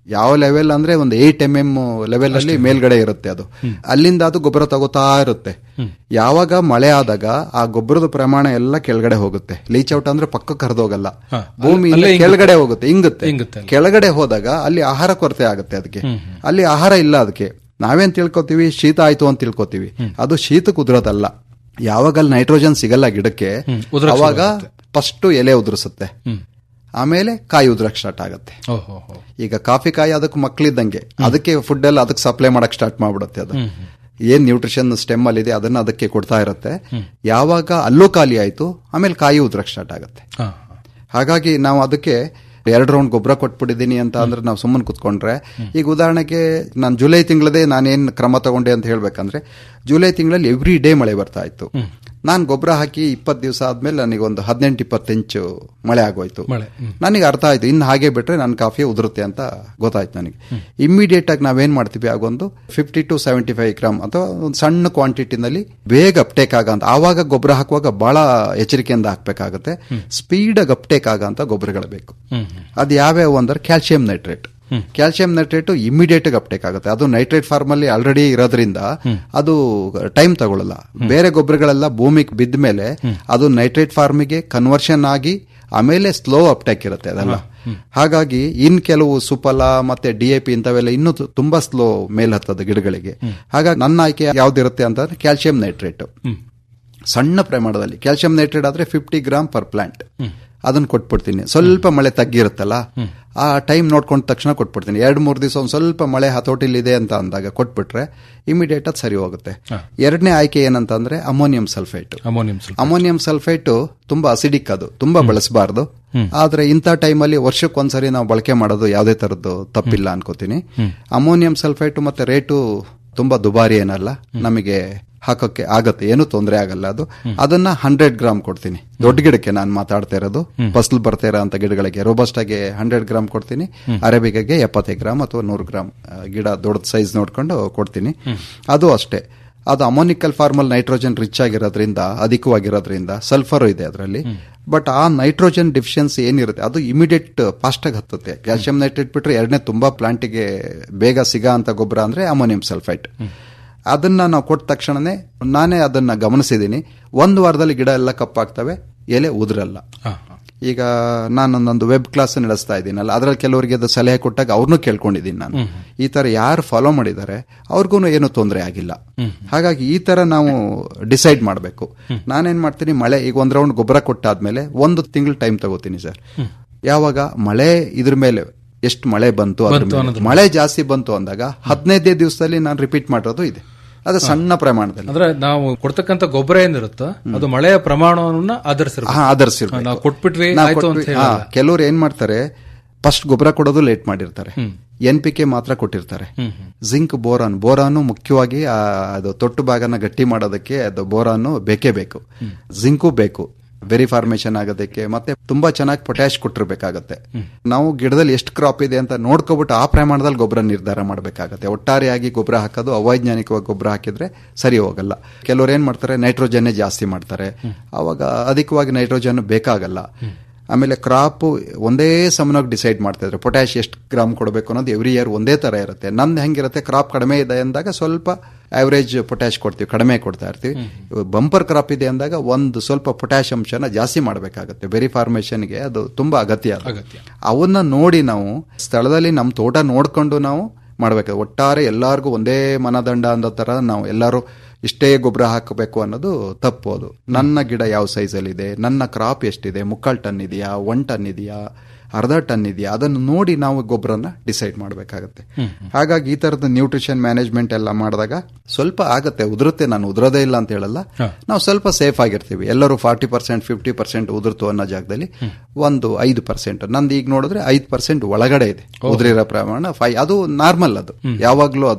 ಯಾವ ಲೆವೆಲ್ ಅಂದ್ರೆ ಒಂದು ಏಟ್ ಎಂ ಎಂ ಲೆವೆಲ್ ಅಲ್ಲಿ ಮೇಲ್ಗಡೆ ಇರುತ್ತೆ ಅದು ಅಲ್ಲಿಂದ ಅದು ಗೊಬ್ಬರ ತಗೋತಾ ಇರುತ್ತೆ ಯಾವಾಗ ಮಳೆ ಆದಾಗ ಆ ಗೊಬ್ಬರದ ಪ್ರಮಾಣ ಎಲ್ಲ ಕೆಳಗಡೆ ಹೋಗುತ್ತೆ ಲೀಚ್ ಔಟ್ ಅಂದ್ರೆ ಪಕ್ಕಕ್ಕೆ ಹರಿದೋಗಲ್ಲ ಭೂಮಿ ಅಲ್ಲೇ ಇಂಗುತ್ತೆ. ಕೆಳಗಡೆ ಹೋಗುತ್ತೆ ಇಂಗುತ್ತೆ ಇಂಗುತ್ತೆ. ಕೆಳಗಡೆ ಹೋದಾಗ ಅಲ್ಲಿ ಆಹಾರ ಕೊರತೆ ಆಗುತ್ತೆ ಅದಕ್ಕೆ ಅಲ್ಲಿ ಆಹಾರ ಇಲ್ಲ ಅದಕ್ಕೆ ನಾವೇನ್ ತಿಳ್ಕೊತೀವಿ ಶೀತ ಆಯ್ತು ಅಂತ ತಿಳ್ಕೊತೀವಿ ಅದು ಶೀತ ಕುದುರೋದಲ್ಲ ಯಾವಾಗ ಅಲ್ಲಿ ನೈಟ್ರೋಜನ್ ಸಿಗಲ್ಲ ಗಿಡಕ್ಕೆ ಉದುರಕ್ಕೆ ಅವಾಗ ಫಸ್ಟ್ ಎಲೆ ಉದುರಿಸುತ್ತೆ ಆಮೇಲೆ ಕಾಯಿ ಉದುರಕ್ ಸ್ಟಾರ್ಟ್ ಆಗುತ್ತೆ ಓಹೋ ಹೋ. ಈಗ ಕಾಫಿ ಕಾಯಿ ಅದಕ್ಕೆ ಮಕ್ಕಳಿದ್ದಂಗೆ ಅದಕ್ಕೆ ಫುಡ್ ಎಲ್ಲ ಅದಕ್ಕೆ ಸಪ್ಲೈ ಮಾಡಕ್ ಸ್ಟಾರ್ಟ್ ಮಾಡ್ಬಿಡುತ್ತೆ ಅದು ಏನ್ ನ್ಯೂಟ್ರಿಷನ್ ಸ್ಟೆಮ್ ಅಲ್ಲಿ ಇದೆ ಅದನ್ನ ಅದಕ್ಕೆ ಕೊಡ್ತಾ ಇರುತ್ತೆ ಯಾವಾಗ ಅಲ್ಲೂ ಖಾಲಿ ಆಯ್ತು ಆಮೇಲೆ ಕಾಯಿ ಉದ್ರಕ್ ಸ್ಟಾರ್ಟ್ ಆಗುತ್ತೆ ಹಾ, ಹಾಗಾಗಿ ನಾವು ಅದಕ್ಕೆ ಎರಡು ರೌಂಡ್ ಗೊಬ್ಬರ ಕೊಟ್ಬಿಟ್ಟಿದ್ದೀನಿ ಅಂತ ಅಂದ್ರೆ ನಾವು ಸುಮ್ಮನೆ ಕುತ್ಕೊಂಡ್ರೆ ಈಗ ಉದಾಹರಣೆಗೆ ನಾನು ಜುಲೈ ತಿಂಗಳದೇ ನಾನೇನು ಕ್ರಮ ತಗೊಂಡೆ ಅಂತ ಹೇಳ್ಬೇಕಂದ್ರೆ ಜುಲೈ ತಿಂಗಳಲ್ಲಿ ಎವ್ರಿ ಡೇ ಮಳೆ ಬರ್ತಾ ಇತ್ತು ನಾನು ಗೊಬ್ಬರ ಹಾಕಿ ಇಪ್ಪತ್ತು ದಿವಸ ಆದ್ಮೇಲೆ ನನಗೆ ಒಂದು ಹದಿನೆಂಟು ಇಪ್ಪತ್ತು ಇಂಚು ಮಳೆ ಆಗೋಯ್ತು ಮಳೆ ಹ್ಮ್. ನನಗೆ ಅರ್ಥ ಆಯ್ತು ಇನ್ನು ಹಾಗೆ ಬಿಟ್ರೆ ನನ್ನ ಕಾಫಿ ಉದುರುತ್ತೆ ಅಂತ ಗೊತ್ತಾಯ್ತು ನನಗೆ ಇಮ್ಮಿಡಿಯೇಟ್ ಆಗಿ ನಾವೇನ್ ಮಾಡ್ತೀವಿ ಆಗೊಂದು fifty to seventy five gram ಅಥವಾ ಒಂದು ಸಣ್ಣ ಕ್ವಾಂಟಿಟಿನಲ್ಲಿ ಬೇಗ ಅಪ್ಟೇಕ್ ಆಗಂತ ಆವಾಗ ಗೊಬ್ಬರ ಹಾಕುವಾಗ ಬಹಳ ಎಚ್ಚರಿಕೆಯಿಂದ ಹಾಕ್ಬೇಕಾಗುತ್ತೆ ಸ್ಪೀಡ್ ಆಗಿ ಅಪ್ಟೇಕ್ ಆಗಂತ ಗೊಬ್ಬರಗಳು ಬೇಕು ಹ್ಮ್. ಅದು ಯಾವ್ಯಾವ ಅಂದ್ರೆ calcium nitrate calcium nitrate immediate ಆಗಿ ಅಪ್ಟೇಕ್ ಆಗುತ್ತೆ ಅದು ನೈಟ್ರೇಟ್ ಫಾರ್ಮ್ ಅಲ್ಲಿ ಆಲ್ರೆಡಿ ಇರೋದ್ರಿಂದ ಅದು ಟೈಮ್ ತಗೊಳ್ಳಲ್ಲ ಬೇರೆ ಗೊಬ್ಬರಗಳೆಲ್ಲ ಭೂಮಿಗೆ ಬಿದ್ದ ಮೇಲೆ ಅದು ನೈಟ್ರೇಟ್ ಫಾರ್ಮಿಗೆ ಕನ್ವರ್ಷನ್ ಆಗಿ ಆಮೇಲೆ ಸ್ಲೋ ಅಪ್ಟೇಕ್ ಇರುತ್ತೆ ಅದೆಲ್ಲ ಹಾಗಾಗಿ ಇನ್ ಕೆಲವು ಸುಫಲ ಮತ್ತೆ ಡಿ ಎ ಪಿ ಇಂಥವೆಲ್ಲ ಇನ್ನೂ ತು- ತುಂಬಾ ಸ್ಲೋ ಮೇಲ್ ಹತ್ತದ ಗಿಡಗಳಿಗೆ ಹಾಗಾಗಿ ನನ್ನ ಆಯ್ಕೆ ಯಾವ್ದಿರುತ್ತೆ ಅಂತಂದ್ರೆ ಕ್ಯಾಲ್ಸಿಯಂ ನೈಟ್ರೇಟ್ ಸಣ್ಣ ಪ್ರಮಾಣದಲ್ಲಿ ಕ್ಯಾಲ್ಸಿಯಂ ನೈಟ್ರೇಟ್ ಆದ್ರೆ ಫಿಫ್ಟಿ ಗ್ರಾಮ್ ಪರ್ ಪ್ಲಾಂಟ್ ಅದನ್ನ ಕೊಟ್ಬಿಡ್ತೀನಿ ಸ್ವಲ್ಪ ಮಳೆ ತಗ್ಗಿರುತ್ತಲ್ಲ ಆ ಟೈಮ್ ನೋಡ್ಕೊಂಡ ತಕ್ಷಣ ಕೊಟ್ಬಿಡ್ತೀನಿ ಎರಡು ಮೂರು ದಿವಸ ಒಂದು ಸ್ವಲ್ಪ ಮಳೆ ಹತೋಟಿಲಿದೆ ಅಂತ ಅಂದಾಗ ಕೊಟ್ಬಿಟ್ರೆ ಇಮಿಡಿಯೇಟ್ ಅದು ಸರಿ ಹೋಗುತ್ತೆ ಎರಡನೇ ಆಯ್ಕೆ ಏನಂತಂದ್ರೆ ಅಮೋನಿಯಂ ಸಲ್ಫೇಟ್ ಅಮೋನಿಯಂ ಸ್ವಲ್ಪ ಅಮೋನಿಯಂ ಸಲ್ಫೇಟ್ ತುಂಬಾ ಅಸಿಡಿಕ್ ಅದು ತುಂಬಾ ಬಳಸಬಾರ್ದು ಆದ್ರೆ ಇಂಥ ಟೈಮಲ್ಲಿ ವರ್ಷಕ್ಕೊಂದ್ಸರಿ ನಾವು ಬಳಕೆ ಮಾಡೋದು ಯಾವುದೇ ತರದ್ದು ತಪ್ಪಿಲ್ಲ ಅನ್ಕೋತೀನಿ ಅಮೋನಿಯಂ ಸಲ್ಫೇಟ್ ಮತ್ತೆ ರೇಟು ತುಂಬಾ ದುಬಾರಿ ಏನಲ್ಲ ನಮಗೆ ಹಾಕೋಕೆ ಆಗತ್ತೆ ಏನು ತೊಂದರೆ ಆಗಲ್ಲ ಅದು ಅದನ್ನ ಹಂಡ್ರೆಡ್ ಗ್ರಾಮ್ ಕೊಡ್ತೀನಿ ದೊಡ್ಡ ಗಿಡಕ್ಕೆ ನಾನು ಮಾತಾಡ್ತಾ ಇರೋದು ಫಸಲು ಬರ್ತಾ ಇರೋ ಅಂತ ಗಿಡಗಳಿಗೆ ರೋಬಸ್ಟ್ ಆಗಿ ಹಂಡ್ರೆಡ್ ಗ್ರಾಮ್ ಕೊಡ್ತೀನಿ ಅರೇಬಿಕಾಗೆ ಎಪ್ಪತ್ತೈದು ಗ್ರಾಮ್ ಅಥವಾ ನೂರು ಗ್ರಾಮ್ ಆ, ಗಿಡ ದೊಡ್ಡ ಸೈಜ್ ನೋಡ್ಕೊಂಡು ಕೊಡ್ತೀನಿ ಅದು ಅಷ್ಟೇ ಅದು ಅಮೋನಿಕಲ್ ಫಾರ್ಮಲ್ ನೈಟ್ರೋಜನ್ ರಿಚ್ ಆಗಿರೋದ್ರಿಂದ ಅಧಿಕವಾಗಿರೋದ್ರಿಂದ ಸಲ್ಫರ್ ಇದೆ ಅದರಲ್ಲಿ ಬಟ್ ಆ ನೈಟ್ರೋಜನ್ ಡಿಫಿಷಿಯನ್ಸಿ ಏನಿರುತ್ತೆ ಅದು ಇಮಿಡಿಯೇಟ್ ಫಾಸ್ಟ್ ಆಗಿ ಹತ್ತುತ್ತೆ ಕ್ಯಾಲ್ಸಿಯಂ ನೈಟ್ರೇಟ್ ಬಿಟ್ರೆ ಎರಡನೇ ತುಂಬಾ ಪ್ಲಾಂಟಿಗೆ ಬೇಗ ಸಿಗ ಅಂತ ಗೊಬ್ಬರ ಅಂದ್ರೆ ಅಮೋನಿಯಂ ಸಲ್ಫೈಟ್ ಅದನ್ನ ನಾವು ಕೊಟ್ಟ ತಕ್ಷಣನೇ ನಾನೇ ಅದನ್ನ ಗಮನಿಸಿದ್ದೀನಿ ಒಂದು ವಾರದಲ್ಲಿ ಗಿಡ ಎಲ್ಲ ಕಪ್ಪಾಗ್ತವೆ ಎಲೆ ಉದುರಲ್ಲ ಈಗ ನಾನು ಒಂದೊಂದು ವೆಬ್ ಕ್ಲಾಸ್ ನಡೆಸ್ತಾ ಇದ್ದೀನಲ್ಲ ಅದರಲ್ಲಿ ಕೆಲವರಿಗೆ ಅದು ಸಲಹೆ ಕೊಟ್ಟಾಗ ಅವ್ರನ್ನೂ ಕೇಳ್ಕೊಂಡಿದ್ದೀನಿ ನಾನು ಈ ತರ ಯಾರು ಫಾಲೋ ಮಾಡಿದ್ದಾರೆ ಅವ್ರಿಗೂ ಏನು ತೊಂದರೆ ಆಗಿಲ್ಲ ಹಾಗಾಗಿ ಈ ತರ ನಾವು ಡಿಸೈಡ್ ಮಾಡಬೇಕು ನಾನೇನ್ ಮಾಡ್ತೀನಿ ಮಳೆ ಈಗ ಒಂದ್ ರೌಂಡ್ ಗೊಬ್ಬರ ಕೊಟ್ಟಾದ್ಮೇಲೆ ಒಂದು ತಿಂಗಳು ಟೈಮ್ ತಗೋತೀನಿ ಸರ್ ಯಾವಾಗ ಮಳೆ ಇದ್ರ ಮೇಲೆ ಎಷ್ಟು ಮಳೆ ಬಂತು ಅದ್ರ ಬಂತು ಮೇಲೆ. ಅನ್ನೋದ್ರ ಮಳೆ ಜಾಸ್ತಿ ಬಂತು ಅಂದಾಗ ಹದಿನೈದೇ ದಿವಸದಲ್ಲಿ ನಾನು ರಿಪೀಟ್ ಮಾಡೋದು ಇದೆ ಅದು ಸಣ್ಣ ಪ್ರಮಾಣದಲ್ಲಿ ಅಂದ್ರೆ ನಾವು ಕೊಡ್ತಕ್ಕಂತ ಗೊಬ್ಬರ ಏನಿರುತ್ತೋ ಅದು ಮಳೆಯ ಪ್ರಮಾಣವನ್ನ ಆಧರಿಸಿರ್ಬೇಕು ಹಾ ಆಧರಿಸಿರ್ಬೇಕು. ನಾವು ಕೊಟ್ಬಿಟ್ವಿ ನಾವು ಆಯ್ತು ಅಂತ ಕೊಟ್ವಿ- ಹಾ, ಹೇಳಲ್ಲ ಕೆಲವ್ರು ಏನ್ ಮಾಡ್ತಾರೆ ಫಸ್ಟ್ ಗೊಬ್ಬರ ಕೊಡೋದು ಲೇಟ್ ಮಾಡಿರ್ತಾರೆ ಎನ್ ಪಿ ಕೆ ಮಾತ್ರ ಕೊಟ್ಟಿರ್ತಾರೆ ಜಿಂಕ್ ಬೋರಾನ್ ಬೋರಾನು ಮುಖ್ಯವಾಗಿ ಆ, ಅದು ತೊಟ್ಟು ಭಾಗನ ಗಟ್ಟಿ ಮಾಡೋದಕ್ಕೆ ಅದು ಬೋರಾನು ಬೇಕೇ ಬೇಕು ಜಿಂಕು ಬೇಕು ವೆರಿ ಫಾರ್ಮೇಶನ್ ಆಗೋದಕ್ಕೆ ಮತ್ತೆ ತುಂಬಾ ಚೆನ್ನಾಗಿ ಪೊಟ್ಯಾಶ್ ಕೊಟ್ಟಿರ್ಬೇಕಾಗತ್ತೆ ನಾವು ಗಿಡದಲ್ಲಿ ಎಷ್ಟು ಕ್ರಾಪ್ ಇದೆ ಅಂತ ನೋಡ್ಕೊಬಿಟ್ಟು ಆ ಪ್ರಮಾಣದಲ್ಲಿ ಗೊಬ್ಬರ ನಿರ್ಧಾರ ಮಾಡಬೇಕಾಗತ್ತೆ ಒಟ್ಟಾರೆಯಾಗಿ ಗೊಬ್ಬರ ಹಾಕೋದು ಅವೈಜ್ಞಾನಿಕವಾಗಿ ಗೊಬ್ಬರ ಹಾಕಿದ್ರೆ ಸರಿ ಹೋಗಲ್ಲ ಕೆಲವ್ರು ಏನ್ ಮಾಡ್ತಾರೆ ನೈಟ್ರೋಜನ್ನೇ ಜಾಸ್ತಿ ಮಾಡ್ತಾರೆ ಅವಾಗ ಅಧಿಕವಾಗಿ ನೈಟ್ರೋಜನ್ ಬೇಕಾಗಲ್ಲ ಆಮೇಲೆ ಕ್ರಾಪ್ ಒಂದೇ ಸಮನಾಗಿ ಡಿಸೈಡ್ ಮಾಡ್ತಾ ಇದ್ರೆ ಪೊಟ್ಯಾಶ್ ಎಷ್ಟು ಗ್ರಾಮ್ ಕೊಡಬೇಕು ಅನ್ನೋದು ಎವ್ರಿ ಇಯರ್ ಒಂದೇ ತರ ಇರುತ್ತೆ ನಂದು ಹೆಂಗಿರುತ್ತೆ ಕ್ರಾಪ್ ಕಡಿಮೆ ಇದೆ ಅಂದಾಗ ಸ್ವಲ್ಪ ಆವರೇಜ್ ಪೊಟ್ಯಾಶ್ ಕೊಡ್ತೀವಿ ಕಡಿಮೆ ಕೊಡ್ತಾ ಇರ್ತೀವಿ ಬಂಪರ್ ಕ್ರಾಪ್ ಇದೆ ಅಂದಾಗ ಒಂದು ಸ್ವಲ್ಪ ಪೊಟ್ಯಾಶ್ ಅಂಶನ ಜಾಸ್ತಿ ಮಾಡಬೇಕಾಗುತ್ತೆ ಬೆರಿ ಫಾರ್ಮೇಶನ್ಗೆ ಅದು ತುಂಬಾ ಅಗತ್ಯ ಅದು. ಅಗತ್ಯ. ಅವನ್ನ ನೋಡಿ ನಾವು ಸ್ಥಳದಲ್ಲಿ ನಮ್ಮ ತೋಟ ನೋಡ್ಕೊಂಡು ನಾವು ಮಾಡಬೇಕು ಒಟ್ಟಾರೆ ಎಲ್ಲಾರ್ಗೂ ಒಂದೇ ಮನದಂಡ ಅನ್ನೋ ತರ ನಾವು ಎಲ್ಲರೂ ಇಷ್ಟೇ ಗೊಬ್ಬರ ಹಾಕಬೇಕು ಅನ್ನೋದು ತಪ್ಪು ಅದು ನನ್ನ ಗಿಡ ಯಾವ ಸೈಜಲ್ಲಿ ಇದೆ ನನ್ನ ಕ್ರಾಪ್ ಎಷ್ಟಿದೆ ಮುಕ್ಕಾಲ್ ಟನ್ ಇದೆಯಾ ಒನ್ ಟನ್ ಇದೆಯಾ ಅರ್ಧ ಟನ್ ಇದೆಯಾ ಅದನ್ನು ನೋಡಿ ನಾವು ಗೊಬ್ಬರನ ಡಿಸೈಡ್ ಮಾಡಬೇಕಾಗತ್ತೆ ಹಾಗಾಗಿ ಈ ತರದ ನ್ಯೂಟ್ರಿಷನ್ ಮ್ಯಾನೇಜ್ಮೆಂಟ್ ಎಲ್ಲ ಮಾಡಿದಾಗ ಸ್ವಲ್ಪ ಆಗತ್ತೆ ಉದುರುತ್ತೆ ನಾನು ಉದುರೋದೇ ಇಲ್ಲ ಅಂತ ಹೇಳಲ್ಲ ನಾವು ಸ್ವಲ್ಪ ಸೇಫ್ ಆಗಿರ್ತೀವಿ ಎಲ್ಲರೂ ಫಾರ್ಟಿ ಪರ್ಸೆಂಟ್ ಫಿಫ್ಟಿ ಪರ್ಸೆಂಟ್ ಉದುರ್ತು ಅನ್ನೋ ಜಾಗದಲ್ಲಿ ಒಂದು ಐದು ಪರ್ಸೆಂಟ್ ನಂದು ಈಗ ನೋಡಿದ್ರೆ ಐದು ಪರ್ಸೆಂಟ್ ಒಳಗಡೆ ಇದೆ ಉದುರಿರೋ ಪ್ರಮಾಣ ಫೈ ಅದು ನಾರ್ಮಲ್ ಅದು ಯಾವಾಗ್ಲೂ ಅದು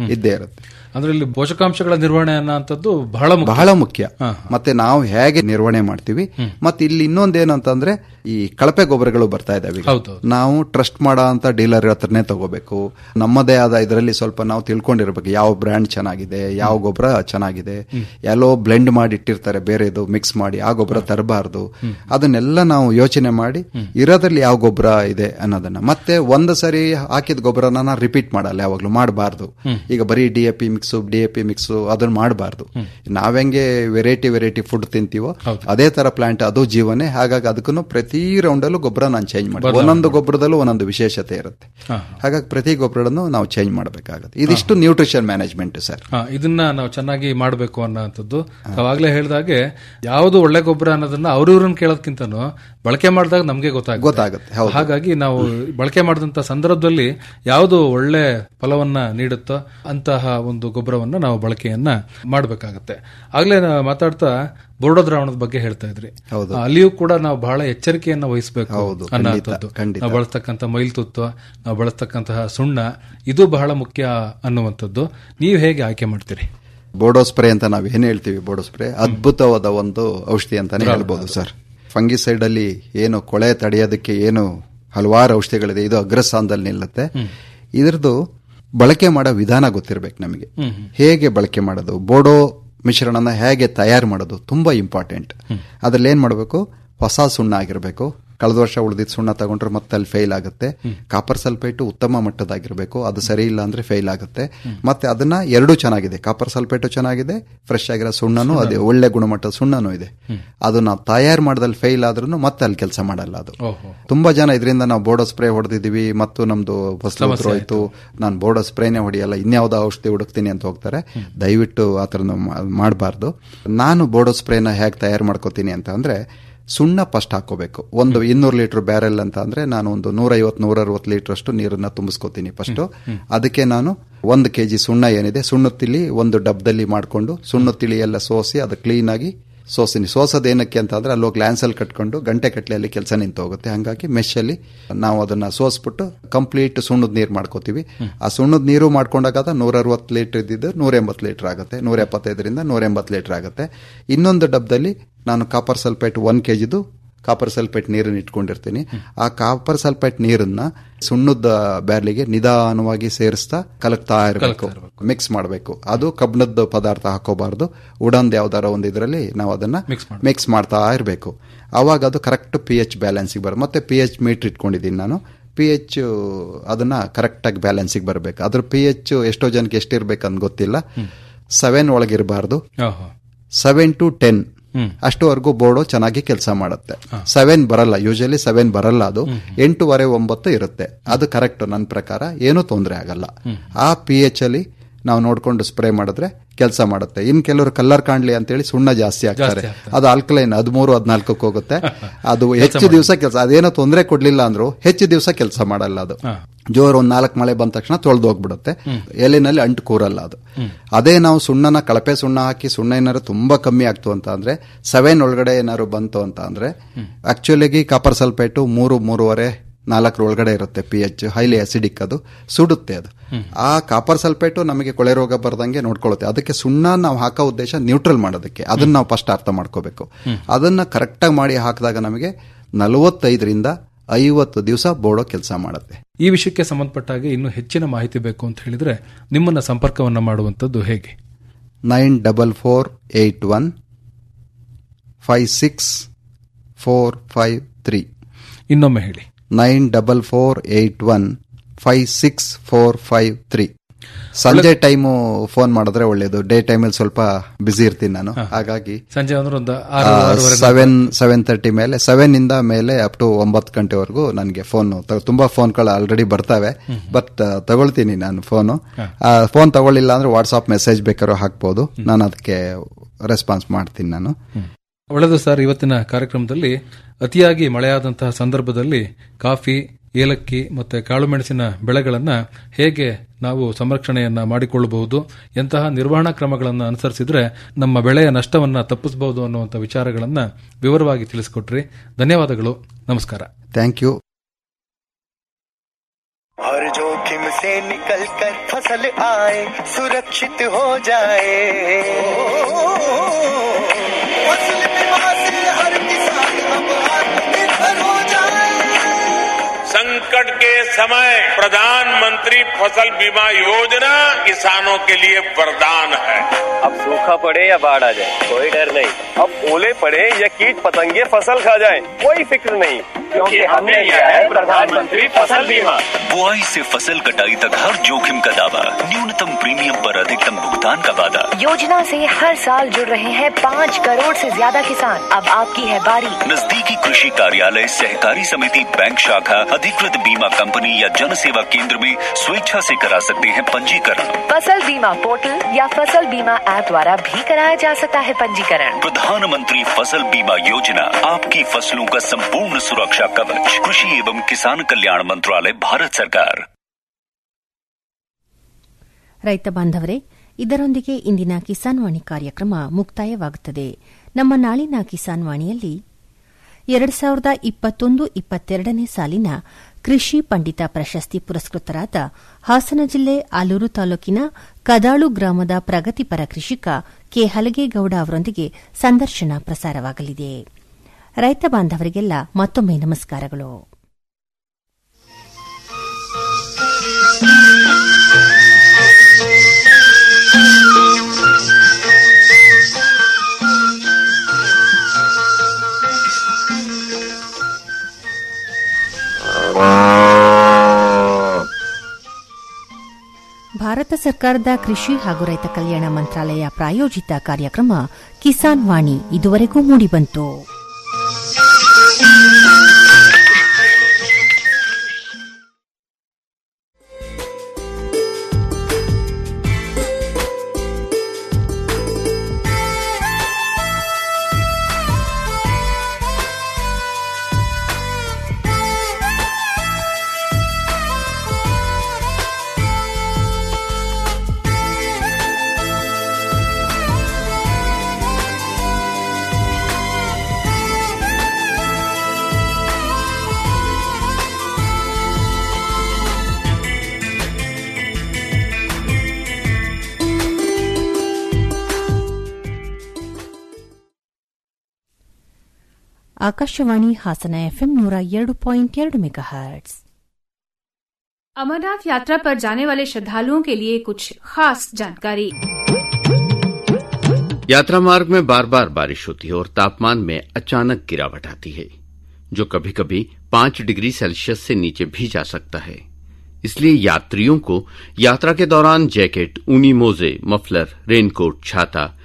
ಇದ್ದೇ ಇರುತ್ತೆ ಅಂದ್ರೆ ಇಲ್ಲಿ ಪೋಷಕಾಂಶಗಳ ನಿರ್ವಹಣೆ ಅನ್ನೋಂಥದ್ದು ಬಹಳ ಮುಖ್ಯ. ಬಹಳ ಮುಖ್ಯ ಮತ್ತೆ ನಾವು ಹೇಗೆ ನಿರ್ವಹಣೆ ಮಾಡ್ತೀವಿ ಮತ್ತೆ ಇಲ್ಲಿ ಇನ್ನೊಂದೇನು ಅಂತಂದ್ರೆ ಈ ಕಳಪೆ ಗೊಬ್ಬರಗಳು ಬರ್ತಾ ಇದಾವೆ ಈಗ. ನಾವು ಟ್ರಸ್ಟ್ ಮಾಡೋ ಅಂತ ಡೀಲರ್ ಹತ್ರನೇ ತಗೋಬೇಕು ನಮ್ಮದೇ ಆದ ಇದರಲ್ಲಿ ಸ್ವಲ್ಪ ನಾವು ತಿಳ್ಕೊಂಡಿರ್ಬೇಕು ಯಾವ ಬ್ರ್ಯಾಂಡ್ ಚೆನ್ನಾಗಿದೆ ಯಾವ ಗೊಬ್ಬರ ಚೆನ್ನಾಗಿದೆ ಎಲ್ಲೋ ಬ್ಲೆಂಡ್ ಮಾಡಿ ಇಟ್ಟಿರ್ತಾರೆ ಬೇರೆದು ಮಿಕ್ಸ್ ಮಾಡಿ ಆ ಗೊಬ್ಬರ ತರಬಾರ್ದು ಅದನ್ನೆಲ್ಲ ನಾವು ಯೋಚನೆ ಮಾಡಿ ಇರೋದ್ರಲ್ಲಿ ಯಾವ ಗೊಬ್ಬರ ಇದೆ ಅನ್ನೋದನ್ನ ಮತ್ತೆ ಒಂದು ಸರಿ ಹಾಕಿದ ಗೊಬ್ಬರನ ರಿಪೀಟ್ ಮಾಡಲ್ಲ ಯಾವಾಗ್ಲೂ ಮಾಡಬಾರ್ದು ಈಗ ಬರೀ D A P mix D A P mix ಅದನ್ನ ಮಾಡಬಾರ್ದು ನಾವೆಂಗೆ ವೆರೈಟಿ ವೆರೈಟಿ ಫುಡ್ ತಿಂತೀವೋ ಅದೇ ತರ ಪ್ಲಾಂಟ್ ಅದು ಜೀವನೇ ಹಾಗಾಗಿ ಅದಕ್ಕೂ ಪ್ರತಿ ರೌಂಡಲ್ಲೂ ಗೊಬ್ಬರ ನಾನು ಚೇಂಜ್ ಮಾಡಿ ಬದಲಾವಣೆ ಒಂದೊಂದು ಗೊಬ್ಬರದಲ್ಲೂ ಒಂದೊಂದು ವಿಶೇಷತೆ ಇರುತ್ತೆ ಹಾ. ಹಾಗಾಗಿ ಪ್ರತಿ ಗೊಬ್ಬರಗಳನ್ನು ನಾವು ಚೇಂಜ್ ಮಾಡಬೇಕಾಗುತ್ತೆ ಇದಿಷ್ಟು ನ್ಯೂಟ್ರಿಷನ್ ಮ್ಯಾನೇಜ್ಮೆಂಟ್ ಸರ್ ಹಾ, ಇದನ್ನ ನಾವು ಚೆನ್ನಾಗಿ ಮಾಡಬೇಕು ಅನ್ನೋಂಥದ್ದು ಅವಾಗಲೇ ಹೇಳಿದಾಗೆ ಯಾವುದು ಒಳ್ಳೆ ಗೊಬ್ಬರ ಅನ್ನೋದನ್ನ ಅವ್ರಿವ್ರನ್ನ ಕೇಳೋದಕ್ಕಿಂತನೂ ಬಳಕೆ ಮಾಡಿದಾಗ ನಮಗೆ ಗೊತ್ತಾಗುತ್ತೆ ಗೊತ್ತಾಗುತ್ತೆ ಹೌದು. ಹಾಗಾಗಿ ನಾವು ಬಳಕೆ ಮಾಡಿದಂತ ಸಂದರ್ಭದಲ್ಲಿ ಯಾವುದು ಒಳ್ಳೆ ಫಲವನ್ನ ನೀಡುತ್ತೋ ಅಂತಹ ಒಂದು ಗೊಬ್ಬರವನ್ನ ನಾವು ಬಳಕೆಯನ್ನ ಮಾಡಬೇಕಾಗತ್ತೆ ಆಗ್ಲೇ ನಾ ಮಾತಾಡ್ತಾ ಬೋರ್ಡೋ ದ್ರಾವಣದ ಬಗ್ಗೆ ಹೇಳ್ತಾ ಇದ್ರಿ ಹೌದು. ಆ, ಅಲ್ಲಿಯೂ ಕೂಡ ನಾವು ಬಹಳ ಎಚ್ಚರಿಕೆಯನ್ನ ವಹಿಸಬೇಕು ಹೌದು, ಖಂಡಿತ, ಅನ್ನೋಂಥದ್ದು ಖಂಡಿತ. ನಾವು ಬಳಸ್ತಕ್ಕಂಥ ಮೈಲ್ತುತ್ವ ನಾವು ಬಳಸ್ತಕ್ಕಂತಹ ಸುಣ್ಣ ಇದು ಬಹಳ ಮುಖ್ಯ ಅನ್ನುವಂಥದ್ದು ನೀವು ಹೇಗೆ ಆಯ್ಕೆ ಮಾಡ್ತೀರಿ ಬೋಡೋ ಸ್ಪ್ರೇ ಅಂತ ನಾವು ಏನ್ ಹೇಳ್ತೀವಿ ಬೋಡೋ ಸ್ಪ್ರೇ ಅದ್ಭುತವಾದ ಒಂದು ಔಷಧಿ ಅಂತಾನೆ ಹೌದು, ಹೇಳ್ಬೋದು ಸರ್ ಫಂಗಿಸೈಡ್ ಅಲ್ಲಿ ಏನು ಕೊಳೆ ತಡೆಯೋದಕ್ಕೆ ಏನು ಹಲವಾರು ಔಷಧಿಗಳಿದೆ ಇದು ಅಗ್ರಸ್ಥಾನದಲ್ಲಿ ನಿಲ್ಲುತ್ತೆ ಇದ್ರದ್ದು ಬಳಕೆ ಮಾಡೋ ವಿಧಾನ ಗೊತ್ತಿರ್ಬೇಕು ನಮಗೆ ಹ್ಮ್. ಹೇಗೆ ಬಳಕೆ ಮಾಡೋದು ಬೋಡೋ ಮಿಶ್ರಣನ ಹೇಗೆ ತಯಾರು ಮಾಡೋದು ತುಂಬಾ ಇಂಪಾರ್ಟೆಂಟ್ ಅದ್ರಲ್ಲಿ ಏನ್ ಮಾಡಬೇಕು ಹೊಸ ಸುಣ್ಣ ಆಗಿರಬೇಕು ಕಳೆದ ವರ್ಷ ಉಳಿದಿದ್ದ ಸುಣ್ಣ ತಗೊಂಡ್ರೆ ಮತ್ತೆ ಅಲ್ಲಿ ಫೇಲ್ ಆಗುತ್ತೆ ಕಾಪರ್ ಸಲ್ಫೇಟು ಉತ್ತಮ ಮಟ್ಟದಾಗಿರಬೇಕು ಅದು ಸರಿ ಇಲ್ಲ ಅಂದ್ರೆ ಫೇಲ್ ಆಗುತ್ತೆ ಮತ್ತೆ ಅದನ್ನ ಎರಡೂ ಚೆನ್ನಾಗಿದೆ ಕಾಪರ್ ಸಲ್ಫೇಟು ಚೆನ್ನಾಗಿದೆ ಫ್ರೆಶ್ ಆಗಿರೋ ಸುಣ್ಣನೂ ಅದೇ ಒಳ್ಳೆ ಗುಣಮಟ್ಟದ ಸುಣ್ಣನೂ ಇದೆ ಅದು ನಾವು ತಯಾರು ಮಾಡ್ದಲ್ಲಿ ಫೇಲ್ ಆದ್ರೂ ಮತ್ತೆ ಅಲ್ಲಿ ಕೆಲಸ ಮಾಡಲ್ಲ ಅದು ಓಹೋ ತುಂಬಾ ಜನ ಇದರಿಂದ ನಾವು ಬೋರ್ಡೋ ಸ್ಪ್ರೇ ಹೊಡೆದಿದ್ದೀವಿ ಮತ್ತು ನಮ್ದು ಫಸಲು ಸಮಸ್ಯೆ ಹೋಯ್ತು ನಾನು ಬೋರ್ಡೋ ಸ್ಪ್ರೇನೇ ಹೊಡೆಯಲ್ಲ ಇನ್ಯಾವುದೋ ಔಷಧಿ ಹುಡುಕ್ತೀನಿ ಅಂತ ಹೋಗ್ತಾರೆ ದಯವಿಟ್ಟು ಆ ಥರ ಮಾಡಬಾರ್ದು ನಾನು ಬೋರ್ಡೋ ಸ್ಪ್ರೇನ ಹೇಗೆ ತಯಾರು ಮಾಡ್ಕೋತೀನಿ ಅಂತ ಅಂದ್ರೆ ಸುಣ್ಣ ಫಸ್ಟ್ ಹಾಕೋಬೇಕು ಒಂದು ಇನ್ನೂರು ಲೀಟರ್ ಬ್ಯಾರೆಲ್ ಅಂತ ಅಂದ್ರೆ ನಾನು ಒಂದು ನೂರೈವತ್ತು ನೂರ ಅರವತ್ತು ಲೀಟರ್ ಅಷ್ಟು ನೀರನ್ನ ತುಂಬಿಸ್ಕೋತೀನಿ ಫಸ್ಟ್ ಅದಕ್ಕೆ ನಾನು ಒಂದು ಕೆಜಿ ಸುಣ್ಣ ಏನಿದೆ ಸುಣ್ಣದ ತಿಳಿ ಒಂದು ಡಬ್ದಲ್ಲಿ ಮಾಡಿಕೊಂಡು ಸುಣ್ಣದ ತಿಳಿ ಎಲ್ಲ ಸೋಸಿ ಅದು ಕ್ಲೀನ್ ಆಗಿ ಸೋಸಿನಿ ಸೋಸೋದು ಏನಕ್ಕೆ ಅಂತ ಅಂದ್ರೆ ಅಲ್ಲೋಗಿ ಲ್ಯಾನ್ಸಲ್ಲಿ ಕಟ್ಕೊಂಡು ಗಂಟೆ ಕಟ್ಲೆಯಲ್ಲಿ ಕೆಲಸ ನಿಂತು ಹೋಗುತ್ತೆ ಹಂಗಾಗಿ ಮೆಶ್ಶಲ್ಲಿ ನಾವು ಅದನ್ನ ಸೋಸ್ಬಿಟ್ಟು ಕಂಪ್ಲೀಟ್ ಸುಣ್ಣದ ನೀರು ಮಾಡ್ಕೋತೀವಿ ಆ ಸುಣ್ಣದ ನೀರು ಮಾಡ್ಕೊಂಡಾಗ ನೂರ ಅರವತ್ತು ಲೀಟರ್ ಇದ್ದಿದ್ದು ನೂರ ಎಂಬತ್ತು ಲೀಟರ್ ಆಗುತ್ತೆ ನೂರ ಎಪ್ಪತ್ತೈದರಿಂದ ನೂರ ಎಂಬತ್ತು ಲೀಟರ್ ಆಗುತ್ತೆ ಇನ್ನೊಂದು ಡಬ್ದಲ್ಲಿ ನಾನು ಕಾಪರ್ ಸಲ್ಫೇಟ್ ಒನ್ ಕೆ ಜಿದು ಕಾಪರ್ ಸಲ್ಫೇಟ್ ನೀರನ್ನು ಇಟ್ಕೊಂಡಿರ್ತೀನಿ ಆ ಕಾಪರ್ ಸಲ್ಫೇಟ್ ನೀರನ್ನ ಸುಣ್ಣದ ಬ್ಯಾರ್ಲಿಗೆ ನಿಧಾನವಾಗಿ ಸೇರಿಸ್ತಾ ಕಲಕ್ತಾ ಇರಬೇಕು ಮಿಕ್ಸ್ ಮಾಡಬೇಕು ಅದು ಕಬ್ಬಿಣದ ಪದಾರ್ಥ ಹಾಕೋಬಾರ್ದು ಉಡಂದ್ ಯಾವ್ದಾರ ಒಂದು ಇದರಲ್ಲಿ ನಾವು ಅದನ್ನ ಮಿಕ್ಸ್ ಮಾಡ್ತಾ ಇರಬೇಕು ಅವಾಗ ಅದು ಕರೆಕ್ಟ್ ಪಿ ಎಚ್ ಬ್ಯಾಲೆನ್ಸಿಗೆ ಬರ ಮತ್ತೆ ಪಿ ಎಚ್ ಮೀಟರ್ ಇಟ್ಕೊಂಡಿದ್ದೀನಿ ನಾನು ಪಿ ಎಚ್ ಅದನ್ನ ಕರೆಕ್ಟಾಗಿ ಬ್ಯಾಲೆನ್ಸಿಗೆ ಬರಬೇಕು ಅದ್ರ ಪಿ ಎಚ್ ಎಷ್ಟೋ ಜನಕ್ಕೆ ಎಷ್ಟಿರ್ಬೇಕಂತ ಗೊತ್ತಿಲ್ಲ ಸೆವೆನ್ ಒಳಗಿರಬಾರ್ದು ಓಹೋ ಸೆವೆನ್ ಟು ಟೆನ್ ಅಷ್ಟುವರೆಗೂ ಬೋರ್ಡು ಚೆನ್ನಾಗಿ ಕೆಲಸ ಮಾಡುತ್ತೆ ಸೆವೆನ್ ಬರಲ್ಲ ಯೂಶಲಿ ಸೆವೆನ್ ಬರಲ್ಲ ಅದು ಎಂಟೂವರೆ ಒಂಬತ್ತು ಇರುತ್ತೆ ಅದು ಕರೆಕ್ಟ್ ನನ್ನ ಪ್ರಕಾರ ಏನೂ ತೊಂದರೆ ಆಗಲ್ಲ ಆ ಪಿ ಎಚ್ ಅಲ್ಲಿ ನಾವು ನೋಡ್ಕೊಂಡು ಸ್ಪ್ರೇ ಮಾಡಿದ್ರೆ ಕೆಲಸ ಮಾಡುತ್ತೆ ಇನ್ ಕೆಲವರು ಕಲ್ಲರ್ ಕಾಣ್ಲಿ ಅಂತೇಳಿ ಸುಣ್ಣ ಜಾಸ್ತಿ ಹಾಕ್ತಾರೆ ಅದು ಆಲ್ಕಲೈನ್ ಹದಿಮೂರು ಹದಿನಾಲ್ಕಕ್ಕೆ ಹೋಗುತ್ತೆ ಅದು ಹೆಚ್ಚು ದಿವಸ ಕೆಲಸ ಅದೇನೋ ತೊಂದರೆ ಕೊಡ್ಲಿಲ್ಲ ಅಂದ್ರು ಹೆಚ್ಚು ದಿವಸ ಕೆಲಸ ಮಾಡಲ್ಲ ಅದು ಜೋರ್ ಒಂದ್ ನಾಲ್ಕು ಮಳೆ ಬಂದ ತಕ್ಷಣ ತೊಳೆದು ಹೋಗ್ಬಿಡುತ್ತೆ ಎಲೆನಲ್ಲಿ ಅಂಟು ಕೂರಲ್ಲ ಅದು ಅದೇ ನಾವು ಸುಣ್ಣನ ಕಳಪೆ ಸುಣ್ಣ ಹಾಕಿ ಸುಣ್ಣ ಏನಾದ್ರು ತುಂಬಾ ಕಮ್ಮಿ ಆಗ್ತು ಅಂತ ಅಂದ್ರೆ ಸೆವೆನ್ ಒಳಗಡೆ ಏನಾದ್ರು ಬಂತು ಅಂತ ಅಂದ್ರೆ ಆಕ್ಚುಲಿಗೆ ಕಾಪರ್ ಸಲ್ಫೇಟು ಮೂರು ಮೂರುವರೆ ನಾಲ್ಕರ ಒಳಗಡೆ ಇರುತ್ತೆ ಪಿ ಎಚ್ ಹೈಲಿ ಅಸಿಡಿಕ್ ಅದು ಸುಡುತ್ತೆ ಅದು ಆ ಕಾಪರ್ ಸಲ್ಫೇಟು ನಮಗೆ ಕೊಳೆ ರೋಗ ಬರ್ದಂಗೆ ನೋಡ್ಕೊಳ್ಳುತ್ತೆ ಅದಕ್ಕೆ ಸುಣ್ಣ ನಾವು ಹಾಕೋ ಉದ್ದೇಶ ನ್ಯೂಟ್ರಲ್ ಮಾಡೋದಕ್ಕೆ ಅದನ್ನ ನಾವು ಫಸ್ಟ್ ಅರ್ಥ ಮಾಡ್ಕೋಬೇಕು ಅದನ್ನ ಕರೆಕ್ಟಾಗಿ ಮಾಡಿ ಹಾಕಿದಾಗ ನಮಗೆ ನಲವತ್ತೈದರಿಂದ ಐವತ್ತು ದಿವಸ ಬೋಡೋ ಕೆಲಸ ಮಾಡುತ್ತೆ ಈ ವಿಷಯಕ್ಕೆ ಸಂಬಂಧಪಟ್ಟ ಹಾಗೆ ಇನ್ನೂ ಹೆಚ್ಚಿನ ಮಾಹಿತಿ ಬೇಕು ಅಂತ ಹೇಳಿದ್ರೆ ನಿಮ್ಮನ್ನ ಸಂಪರ್ಕವನ್ನ ಮಾಡುವಂತದ್ದು ಹೇಗೆ nine double four eight one five six four five three ಇನ್ನೊಮ್ಮೆ ಹೇಳಿ nine double four eight one five six four five three ಸಂಜೆ ಟೈಮು ಫೋನ್ ಮಾಡಿದ್ರೆ ಒಳ್ಳೇದು ಡೇ ಟೈಮಲ್ಲಿ ಸ್ವಲ್ಪ ಬ್ಯುಸಿ ಇರ್ತೀನಿ ನಾನು ಹಾಗಾಗಿ ಸಂಜೆ ಅಂದ್ರೆ ಒಂದು ಆರು ಆರೂವರೆ ಸೆವೆನ್ ಸೆವೆನ್ ತರ್ಟಿ ಮೇಲೆ ಸೆವೆನ್ ಇಂದ ಮೇಲೆ ಅಪ್ ಟು ಒಂಬತ್ತು ಗಂಟೆವರೆಗೂ ನನಗೆ ಫೋನ್ ತುಂಬಾ ಫೋನ್ಗಳು ಆಲ್ರೆಡಿ ಬರ್ತವೆ ಬಟ್ ತಗೊಳ್ತೀನಿ ನಾನು ಫೋನು ಫೋನ್ ತಗೊಳ್ಳಿಲ್ಲ ಅಂದ್ರೆ ವಾಟ್ಸ್ಆಪ್ ಮೆಸೇಜ್ ಬೇಕಾದ್ರೂ ಹಾಕ್ಬೋದು ನಾನು ಅದಕ್ಕೆ ರೆಸ್ಪಾನ್ಸ್ ಮಾಡ್ತೀನಿ ನಾನು ಒಳ್ಳೆಯದು ಸರ್ ಇವತ್ತಿನ ಕಾರ್ಯಕ್ರಮದಲ್ಲಿ ಅತಿಯಾಗಿ ಮಳೆಯಾದಂತಹ ಸಂದರ್ಭದಲ್ಲಿ ಕಾಫಿ ಏಲಕ್ಕಿ ಮತ್ತೆ ಕಾಳುಮೆಣಸಿನ ಬೆಳೆಗಳನ್ನ ಹೇಗೆ ನಾವು ಸಂರಕ್ಷಣೆಯನ್ನ ಮಾಡಿಕೊಳ್ಳಬಹುದು ಎಂತಹ ನಿರ್ವಹಣಾ ಕ್ರಮಗಳನ್ನು ಅನುಸರಿಸಿದ್ರೆ ನಮ್ಮ ಬೆಳೆಯ ನಷ್ಟವನ್ನ ತಪ್ಪಿಸಬಹುದು ಅನ್ನುವಂಥ ವಿಚಾರಗಳನ್ನ ವಿವರವಾಗಿ ತಿಳಿಸಿಕೊಟ್ರಿ ಧನ್ಯವಾದಗಳು ನಮಸ್ಕಾರ ಥ್ಯಾಂಕ್ ಯು हर जोखिम से निकल कर फसल आए सुरक्षित हो जाए फसल बीमा से हर किसान अब आत्मनिर्भर हो जाए संकट के समय प्रधानमंत्री फसल बीमा योजना किसानों के लिए वरदान है अब सूखा पड़े या बाढ़ आ जाए कोई डर नहीं अब ओले पड़े या कीट पतंगे फसल खा जाए कोई फिक्र नहीं क्योंकि हमने लिया है प्रधानमंत्री फसल बीमा बुआई से फसल कटाई तक हर जोखिम का दावा न्यूनतम प्रीमियम पर अधिकतम भुगतान का वादा योजना से हर साल जुड़ रहे हैं पाँच करोड़ से ज्यादा किसान अब आपकी है बारी नजदीकी कृषि कार्यालय सहकारी समिति बैंक शाखा अधिकृत बीमा कंपनी या जन सेवा केंद्र में स्वेच्छा से करा सकते हैं पंजीकरण फसल बीमा पोर्टल या फसल बीमा ऐप द्वारा भी कराया जा सकता है पंजीकरण प्रधानमंत्री फसल बीमा योजना आपकी फसलों का संपूर्ण सुरक्षा कवच कृषि एवं किसान कल्याण मंत्रालय भारत सरकार ರೈತ ಬಾಂಧವರೇ ಇದರೊಂದಿಗೆ ಇಂದಿನ ಕಿಸಾನ್ ವಾಣಿ ಕಾರ್ಯಕ್ರಮ ಮುಕ್ತಾಯವಾಗುತ್ತದೆ ನಮ್ಮ ನಾಳಿನ ಕಿಸಾನ್ ವಾಣಿಯಲ್ಲಿ ಎರಡು ಸಾವಿರದ ಇಪ್ಪತ್ತೊಂದು ಇಪ್ಪತ್ತೆರಡನೇ ಸಾಲಿನ ಕೃಷಿ ಪಂಡಿತ ಪ್ರಶಸ್ತಿ ಪುರಸ್ಕೃತರಾದ ಹಾಸನ ಜಿಲ್ಲೆ ಆಲೂರು ತಾಲೂಕಿನ ಕದಾಳು ಗ್ರಾಮದ ಪ್ರಗತಿಪರ ಕೃಷಿಕ ಕೆ ಹಲಗೇಗೌಡ ಅವರೊಂದಿಗೆ ಸಂದರ್ಶನ ಪ್ರಸಾರವಾಗಲಿದೆ ರೈತ ಬಾಂಧವರಿಗೆಲ್ಲ ಮತ್ತೊಮ್ಮೆ ನಮಸ್ಕಾರಗಳು ಭಾರತ ಸರ್ಕಾರದ ಕೃಷಿ ಹಾಗೂ ರೈತ ಕಲ್ಯಾಣ ಮಂತ್ರಾಲಯ ಪ್ರಾಯೋಜಿತ ಕಾರ್ಯಕ್ರಮ ಕಿಸಾನ್ ವಾಣಿ ಇದುವರೆಗೂ ಮೂಡಿಬಂತು आकाशवाणी हासना एफएम नूरा ಎರಡು ಪಾಯಿಂಟ್ ಎರಡು मेगाहर्ट्ज अमरनाथ यात्रा पर जाने वाले श्रद्धालुओं के लिए कुछ खास जानकारी यात्रा मार्ग में बार बार बारिश होती है और तापमान में अचानक गिरावट आती है जो कभी कभी पांच डिग्री सेल्सियस से नीचे भी जा सकता है इसलिए यात्रियों को यात्रा के दौरान जैकेट ऊनी मोजे मफलर रेनकोट छाता